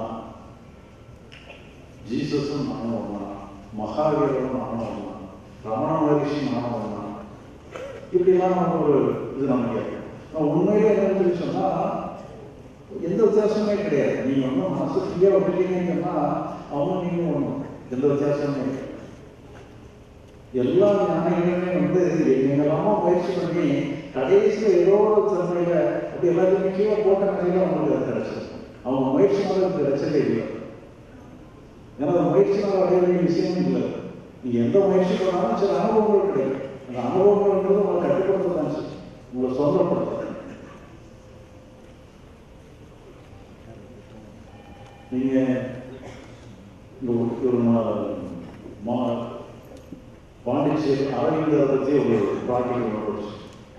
ஜீசஸும் நானும் ஒன்றா மகாவீரரும் நானும் ஒன்றா ரமண மகரிஷி நானும் ஒன்றா இப்படிலாம் நம்ம ஒரு இது நம்ம கேட்கணும் நான் உண்மையிலே என்னன்னு சொல்லி சொன்னா எந்த வித்தியாசமே கிடையாது நீங்க வந்து மனசு ஃப்ரீயா விட்டுட்டீங்கன்னா அவங்க நீங்க ஒண்ணும் எந்த வித்தியாசமே கிடையாது எல்லா ஞானிகளுமே வந்து என்னெல்லாமோ முயற்சி பண்ணி கடைசியில் ஏதோ ஒரு திறமையில அப்படி எல்லாத்தையுமே கீழே போட்ட நிலையில அவங்களுக்கு அது கிடைச்சது அவங்க முயற்சினால அது கிடைச்சதே இல்லை ஏன்னா அந்த முயற்சினால அடைய வேண்டிய விஷயமும் இல்லை நீங்க எந்த முயற்சி பண்ணாலும் சில அனுபவங்கள் கிடைக்கும் அந்த அனுபவங்கள்ன்றது உங்களை கட்டுப்படுத்த தான் செய்யும் உங்களை சுதந்திரப்படுத்த நீங்க இந்த ஒரு- ஒரு மா- மா- பாண்டிச்சேரி அரவிந்தரை பத்தி ஒரு பிராக்டிகல் நோட்ஸ்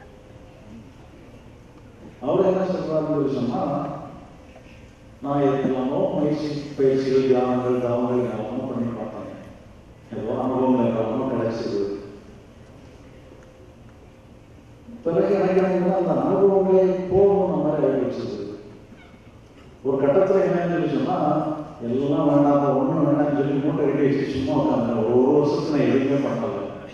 அவர் என்ன சொல்றாருன்னு சொன்னா நான் எல்லாமோ முயற்சி பயிற்சிகள் தியானங்கள் தாவங்கள் எல்லாமோ பண்ணி பார்த்தேன் ஏதோ அனுபவங்கள் எல்லாமோ கிடைச்சது பிறகு எனக்கு என்னன்னா அந்த அனுபவங்களே போகணும் நம்ம மாதிரி வச்சது ஒரு கட்டத்துல என்னன்னு சொல்லி சொன்னா எல்லாம் வேண்டாம் ஒண்ணும் வேண்டாம்னு சொல்லி மூட்டை கட்டி வச்சு சும்மா உட்காந்து ஒரு ஒரு வருஷத்துக்கு நான் எதுவுமே பண்ணல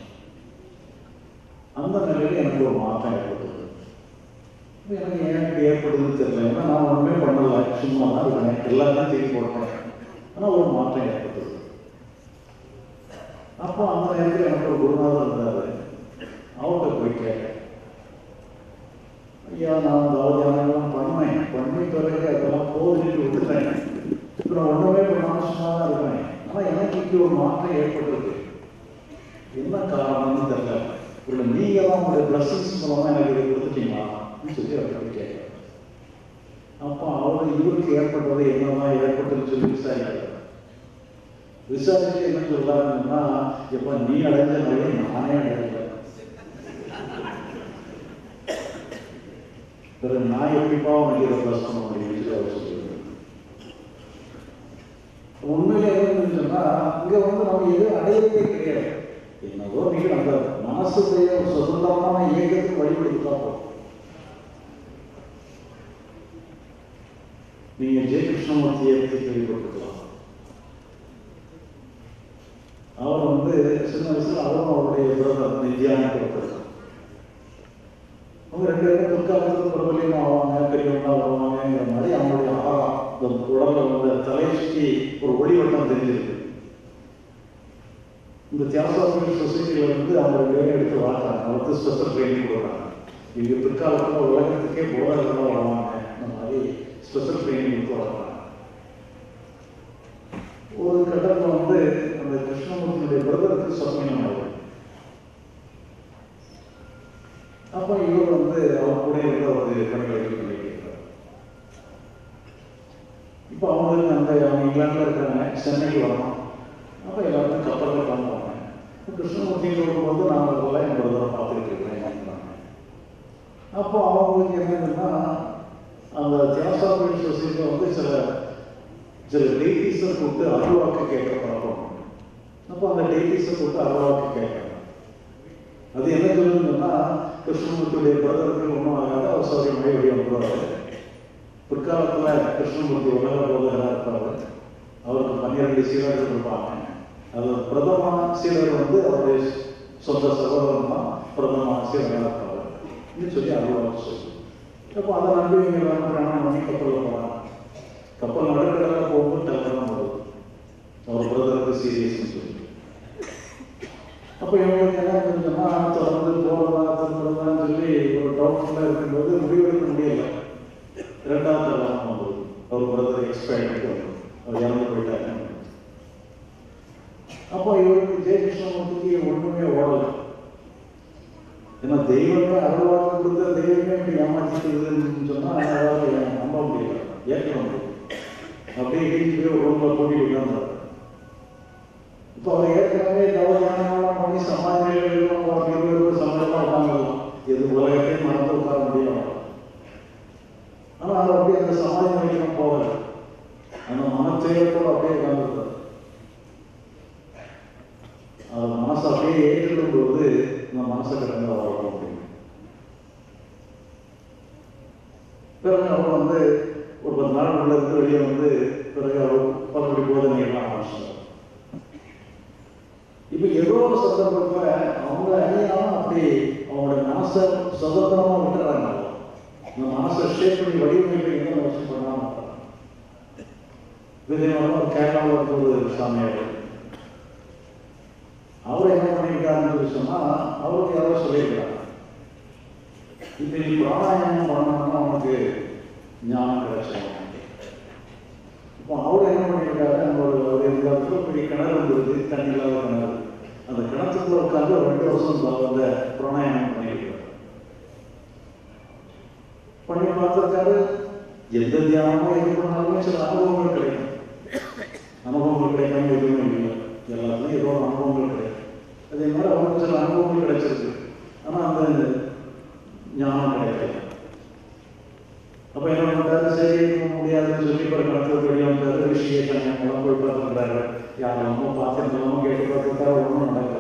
அந்த நிலையில எனக்கு ஒரு மாற்றம் ஏற்பட்டது இது எனக்கு ஏன் இப்படி ஏற்படுதுன்னு தெரியல ஏன்னா நான் ஒண்ணுமே பண்ணல சும்மா தான் இருக்கேன் எல்லாத்தையும் தூக்கி போட்டேன் ஆனா ஒரு மாற்றம் ஏற்பட்டது அப்போ அந்த நேரத்தில் எனக்கு ஒரு குருநாதர் இருந்தாரு அவர்கிட்ட போய் கேட்டேன் ஐயா நான் தாவதியானெல்லாம் பண்ணேன் பண்ணி பிறகு அதெல்லாம் போதுன்னு விட்டுட்டேன் இப்போ நான் ஒன்றுமே பண்ணாம சும்மா தான் இருக்கேன் ஆனால் எனக்கு இப்படி ஒரு மாற்றம் ஏற்பட்டது என்ன காரணம்னு தெரியல இல்லை நீங்கள் தான் உங்களுடைய பிளஸிங்ஸ் மூலமாக எனக்கு இதை கொடுத்துட்டீங்களான்னு சொல்லி அவர்கிட்ட கேட்குறேன் அப்போ அவர் இவருக்கு ஏற்பட்டது என்னதான் ஏற்பட்டதுன்னு சொல்லி விசாரிக்கிறார் விசாரிச்சு என்ன சொல்றாருன்னா எப்ப நீ அடைஞ்ச நிலையை நானே அடையல பிறகு நான் எப்படிப்பா உனக்கு இதை ப்ளஸ் பண்ண முடியும்னு சொல்லி அவர் சொல்லுவார் உண்மையிலே என்னன்னு சொன்னா இங்க வந்து நம்ம எதுவும் அடையவே கிடையாது என்னவோ நீங்க அந்த மனசு செய்ய ஒரு சுதந்திரமான இயக்கத்துக்கு வழிபடுத்தா போதும் நீங்க ஜெய கிருஷ்ணமூர்த்தியை பற்றி கேள்விப்பட்டிருக்கலாம் அவர் வந்து சின்ன வயசுல அவரும் அவருடைய பிரதர் நித்யானத்தை ஒருத்தர் அவங்க ரெண்டு பேரும் பிற்காலத்தில் பிரபலியம் ஆவாங்க பெரியவங்களா வருவாங்கங்கிற மாதிரி அவங்களுடைய ஆறா இந்த உடல்ல வந்து தலையை சுற்றி ஒரு ஒளிவட்டம் தெரிஞ்சிருக்கு இந்த தியாசாபிகள் சொசைட்டில இருந்து அவங்க ரெண்டு பேரும் எடுத்து வளர்க்குறாங்க அவருக்கு ஸ்பெஷல் ட்ரைனிங் கொடுக்குறாங்க இவங்க பிற்காலத்தில் உலகத்துக்கே போராட்டமாக வருவாங்க இந்த மாதிரி ஸ்பெஷல் ட்ரைனிங் கொடுத்து வளர்க்குறாங்க ஒரு கட்டத்தில் வந்து அந்த கிருஷ்ணமூர்த்தியுடைய பிரதருக்கு சொன்னீங்க அப்போ இவர் வந்து அவர் கூட இருந்து அவர் கணக்கு பண்ணிக்கிறார் இப்போ அவங்களுக்கு அந்த அவங்க இங்கிலாண்டில் இருக்காங்க சென்னைக்கு வரணும் அப்போ எல்லாருக்கும் கப்பலில் கிளம்புவாங்க இப்போ கிருஷ்ணமூர்த்தின்னு சொல்லும்போது நான் அதெல்லாம் என் பிரதரை பார்த்துட்டு இருக்கிறேன் அப்படின்னாங்க. அப்போ அவங்களுக்கு என்னதுன்னா அந்த தியாசாபிள் சொசைட்டியில் வந்து சில சில டெய்லிஸை கூப்பிட்டு அருள்வாக்கு கேட்க பழக்கம் அப்போ அந்த டெய்லிஸை கூப்பிட்டு அருள்வாக்கு கேட்கறாங்க அது என்ன சொல்லுதுன்னா கிருஷ்ணமூர்த்தியுடைய பிரதர்கள் ஒன்றும் ஆகாது அவர் சௌரியமாக வெளியே வந்துடுவார் பிற்காலத்தில் கிருஷ்ணமூர்த்தி உலக போதகராக இருப்பார் அவருக்கு பன்னிரண்டு சீடர்கள் இருப்பாங்க அது பிரதம சீடர் வந்து அவருடைய சொந்த சகோதரன் தான் பிரதம ஆசிரியர் வேலை இருப்பாரு அப்படின்னு சொல்லி அலுவலகம் சொல்லி அப்போ அதை நம்பி இவங்க எல்லாம் பிரயாணம் பண்ணி கப்பலில் போகிறாங்க கப்பல் நடுக்கடலில் போகும்போது டெலகிராம் வருது அவர் பிரதருக்கு சீரியஸ்னு சொல்லி அப்போ இவங்களுக்கு என்ன இருந்துச்சுன்னா தொடர்ந்து போகிறதா திரும்புறதான்னு சொல்லி ஒரு டவுட்ஃபுல்லாக இருக்கும்போது முடிவெடுக்க முடியல ரெண்டாவது தடவை வந்தது அவர் பிரதர் எக்ஸ்பயர்டு அவர் இறந்து போயிட்டாங்க அப்போ இவருக்கு ஜெயகிருஷ்ணமூர்த்திக்கு ஒன்றுமே ஓடலை ஏன்னா தெய்வமே அருள்வாக்கு கொடுத்த தெய்வமே இப்படி ஏமாற்றிட்டுதுன்னு சொன்னால் அதாவது நம்ப முடியல ஏற்க முடியல அப்படியே இடிச்சு போய் ஒரு ரூமில் கூட்டிட்டு உட்கார்ந்தாரு இப்போ அவர் ஏற்கனவே தவறானலாம் பண்ணி சமாதிகள் இருபது சம்பளமாக உட்காந்துருக்கலாம் எது உலகத்தையும் மறந்து உட்கார முடியும் ஆனால் அவர் அப்படியே அந்த சமாதி நிலையம் போகல அந்த மனச்செயலத்தோடு அப்படியே உட்காந்துருக்காரு அவர் மனசை அப்படியே ஏற்றிடும் போது இந்த மனசை கடந்து அவர் வர முடியும் பிறகு அவர் வந்து ஒரு பத்து நாள் உள்ள இருந்து வெளியே வந்து பிறகு அவர் பலபடி போதனைகள்லாம் ஆரம்பிச்சார் இப்போ ஏதோ ஒரு சந்தர்ப்பத்தில் அவங்க அறியாம அப்படி அவங்களோட மனசை சுதந்திரமா விட்டுறாங்க இந்த மனசை ஷேப் பண்ணி வடிவமைப்பு முயற்சி பண்ணாம விதமாக கேரளாவில் இருந்த ஒரு சாமியார் அவர் என்ன பண்ணியிருக்காருன்னு சொல்லி சொன்னா அவருக்கு யாரோ சொல்லியிருக்கிறாங்க இப்போ நீ பிராணாயாமம் பண்ணணும்னா உனக்கு ஞானம் கிடைச்சிடும் இப்போ அவர் என்ன பண்ணியிருக்காரு நம்மளோட ஒரு இடத்துல பெரிய கிணறு இருந்தது தண்ணி இல்லாத கிணறு அந்த கிணத்துக்குள்ள உட்காந்து ஒரு ரெண்டு வருஷம் அந்த பிராணாயாமம் பண்ணியிருக்காரு பண்ணி பார்த்துருக்காரு எந்த தியானமும் எது பண்ணாலுமே சில அனுபவங்கள் கிடைக்கும் அனுபவங்கள் கிடைக்காம எதுவுமே இல்லை எல்லாத்துலையும் ஏதோ ஒரு அனுபவங்கள் கிடைக்கும் அதே மாதிரி அவருக்கு சில அனுபவங்கள் கிடைச்சிருக்கு ஆனால் அந்த ஞானம் கிடைக்கல அப்ப என்ன பண்றாரு சரி இது முடியாதுன்னு சொல்லி ஒரு கணக்கு வெளியே வந்தாரு ரிஷிகேஷன் எல்லாம் போய் பார்த்துக்கிறாரு யாரெல்லாமோ பார்த்துருந்தாலும் கேட்டு பார்த்துருக்காரு ஒன்றும் நடக்கல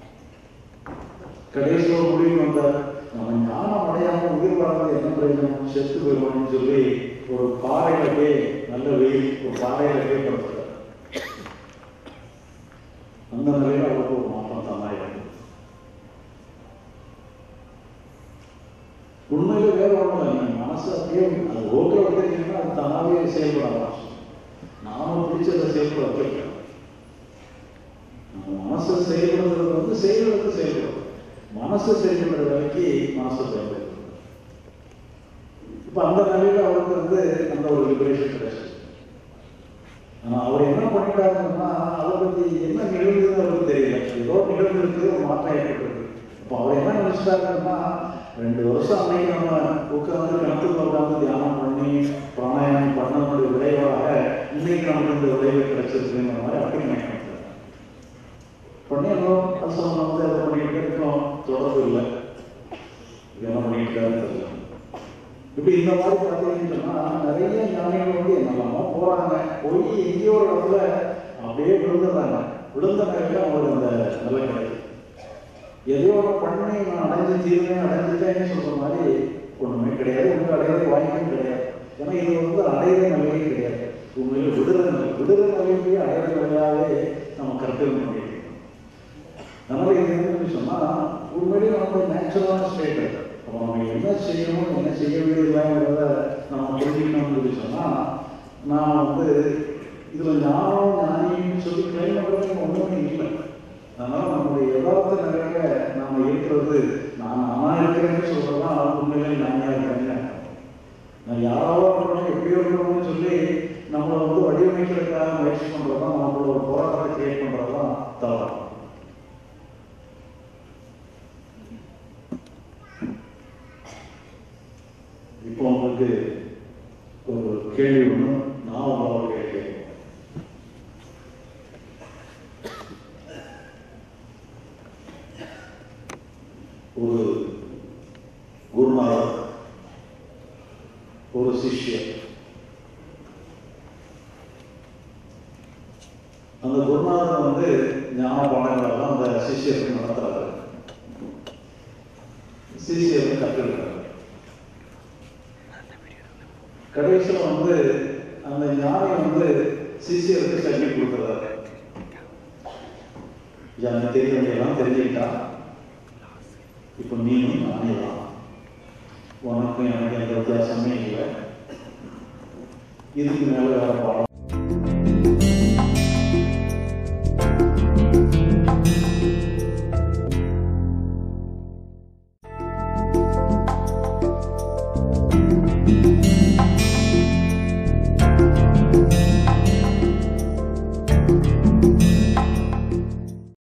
கடைசி ஒரு முடிவு வந்தார் நம்ம ஞானம் அடையாம உயிர் வாழ்றது என்ன பிரயோஜனம் செத்து போயிடுவோம்னு சொல்லி ஒரு பாறையில போய் நல்ல வெயில் ஒரு பாறையில போய் படுத்துறாரு அந்த நிலையில அவருக்கு ஒரு மாற்றம் தானாயிருக்கு உண்மையில வேற ஒன்றும் இல்லை மனசு அப்படியே அது ஓட்டுற விட்டுருக்கீங்கன்னா அது தானாவே செயல்பட ஆரம்பிச்சு நாம பிடிச்சதை செயல்பட வைக்கலாம் நம்ம மனசு செயல்படுறது வந்து செயல்படுறது செயல்படும் மனசு செயல்படுற வேலைக்கு மனசு செயல்படுது இப்ப அந்த நிலையில அவருக்கு வந்து அந்த ஒரு லிபரேஷன் கிடைச்சது ஆனா அவர் என்ன பண்ணிட்டாருன்னா அதை பத்தி என்ன நிகழ்ந்ததுன்னு அவருக்கு தெரியல ஏதோ நிகழ்ந்திருக்கு ஒரு மாற்றம் ஏற்பட்டிருக்கு இப்போ அவர் என்ன நினைச்சிட்டாருன்னா ரெண்டு வருஷம் அன்னைக்கு நம்ம உட்கார்ந்து கிணத்துக்குள்ள உட்கார்ந்து தியானம் பண்ணி பிராணாயாமம் பண்ணனுடைய விளைவாக இன்னைக்கு நமக்கு இந்த விளைவு கிடைச்சிருக்குங்கிற மாதிரி அப்படி நினைக்கிறார் பண்ணிடணும் அது சம்பந்தம் வந்து அதை பண்ணிட்டு இருக்கோம் தொடர்பு இல்லை இது என்ன பண்ணிட்டு தெரியல இப்படி இந்த மாதிரி பார்த்தீங்கன்னு சொன்னா நிறைய ஞானிகள் வந்து என்னெல்லாமோ போறாங்க போய் எங்கேயோ ஒரு இடத்துல அப்படியே விழுந்துடுறாங்க விழுந்த நேரத்தில் அவங்களுக்கு அந்த நிலை கிடைக்கும் எதையோ ஒன்று பண்ணி நான் அடைஞ்சு தீர்வேன் அடைஞ்சிட்டேன்னு சொல்ற மாதிரி ஒண்ணுமே கிடையாது ஒன்றும் அடையிறது வாய்ப்பும் கிடையாது ஏன்னா இது வந்து அடையிற நிலையே கிடையாது உண்மையில விடுதலை நிலை விடுதலை நிலையிலேயே அடையிற நிலையாவே நம்ம கருத்தில் முடியும் அதனால இது என்னன்னு சொன்னா உண்மையிலேயே நம்ம நேச்சுரலான ஸ்டேட் அப்போ நம்ம என்ன செய்யணும் என்ன செய்ய வேண்டியதுங்கிறத நம்ம புரிஞ்சுக்கணும்னு சொல்லி சொன்னா நான் வந்து இதுல ஞானம் ஞானின்னு சொல்லி கிளைம் பண்றது ஒண்ணுமே இல்லை அதனால நம்முடைய யதார்த்த நிலையில நாம இருக்கிறது நான் நானா இருக்கிறேன்னு சொல்றதுதான் உண்மையிலே நானே இருக்கிறேன்னு நான் யாராவோ இருக்கணும் எப்படியோ இருக்கணும்னு சொல்லி நம்மளை வந்து வடிவமைக்கிறதுக்காக முயற்சி பண்றதுதான் நம்மளோட ஒரு போராட்டத்தை கிரியேட் பண்றதுதான் தவறு இப்போ உங்களுக்கு ஒரு கேள்வி ஒன்று நான் உங்களோட கேட்கிறேன் ஒரு குருநாதர் ஒரு சிஷ்யர் அந்த குருநாதர் வந்து ஞான பாடங்களெல்லாம் அந்த சிஷ்யருக்கு நடத்துறாரு சிஷியருக்கு கற்றுக்கிறாரு கடைசியில் வந்து அந்த ஞானி வந்து சிஷியருக்கு சொல்லி கொடுக்குறாரு எனக்கு தெரிய வேண்டியெல்லாம் தெரிஞ்சுக்கிட்டா இப்போ நீயும் நானே தான் உனக்கும் எனக்கு எந்த வித்தியாசமே இல்லை இதுக்கு மேலே வேற பாடம்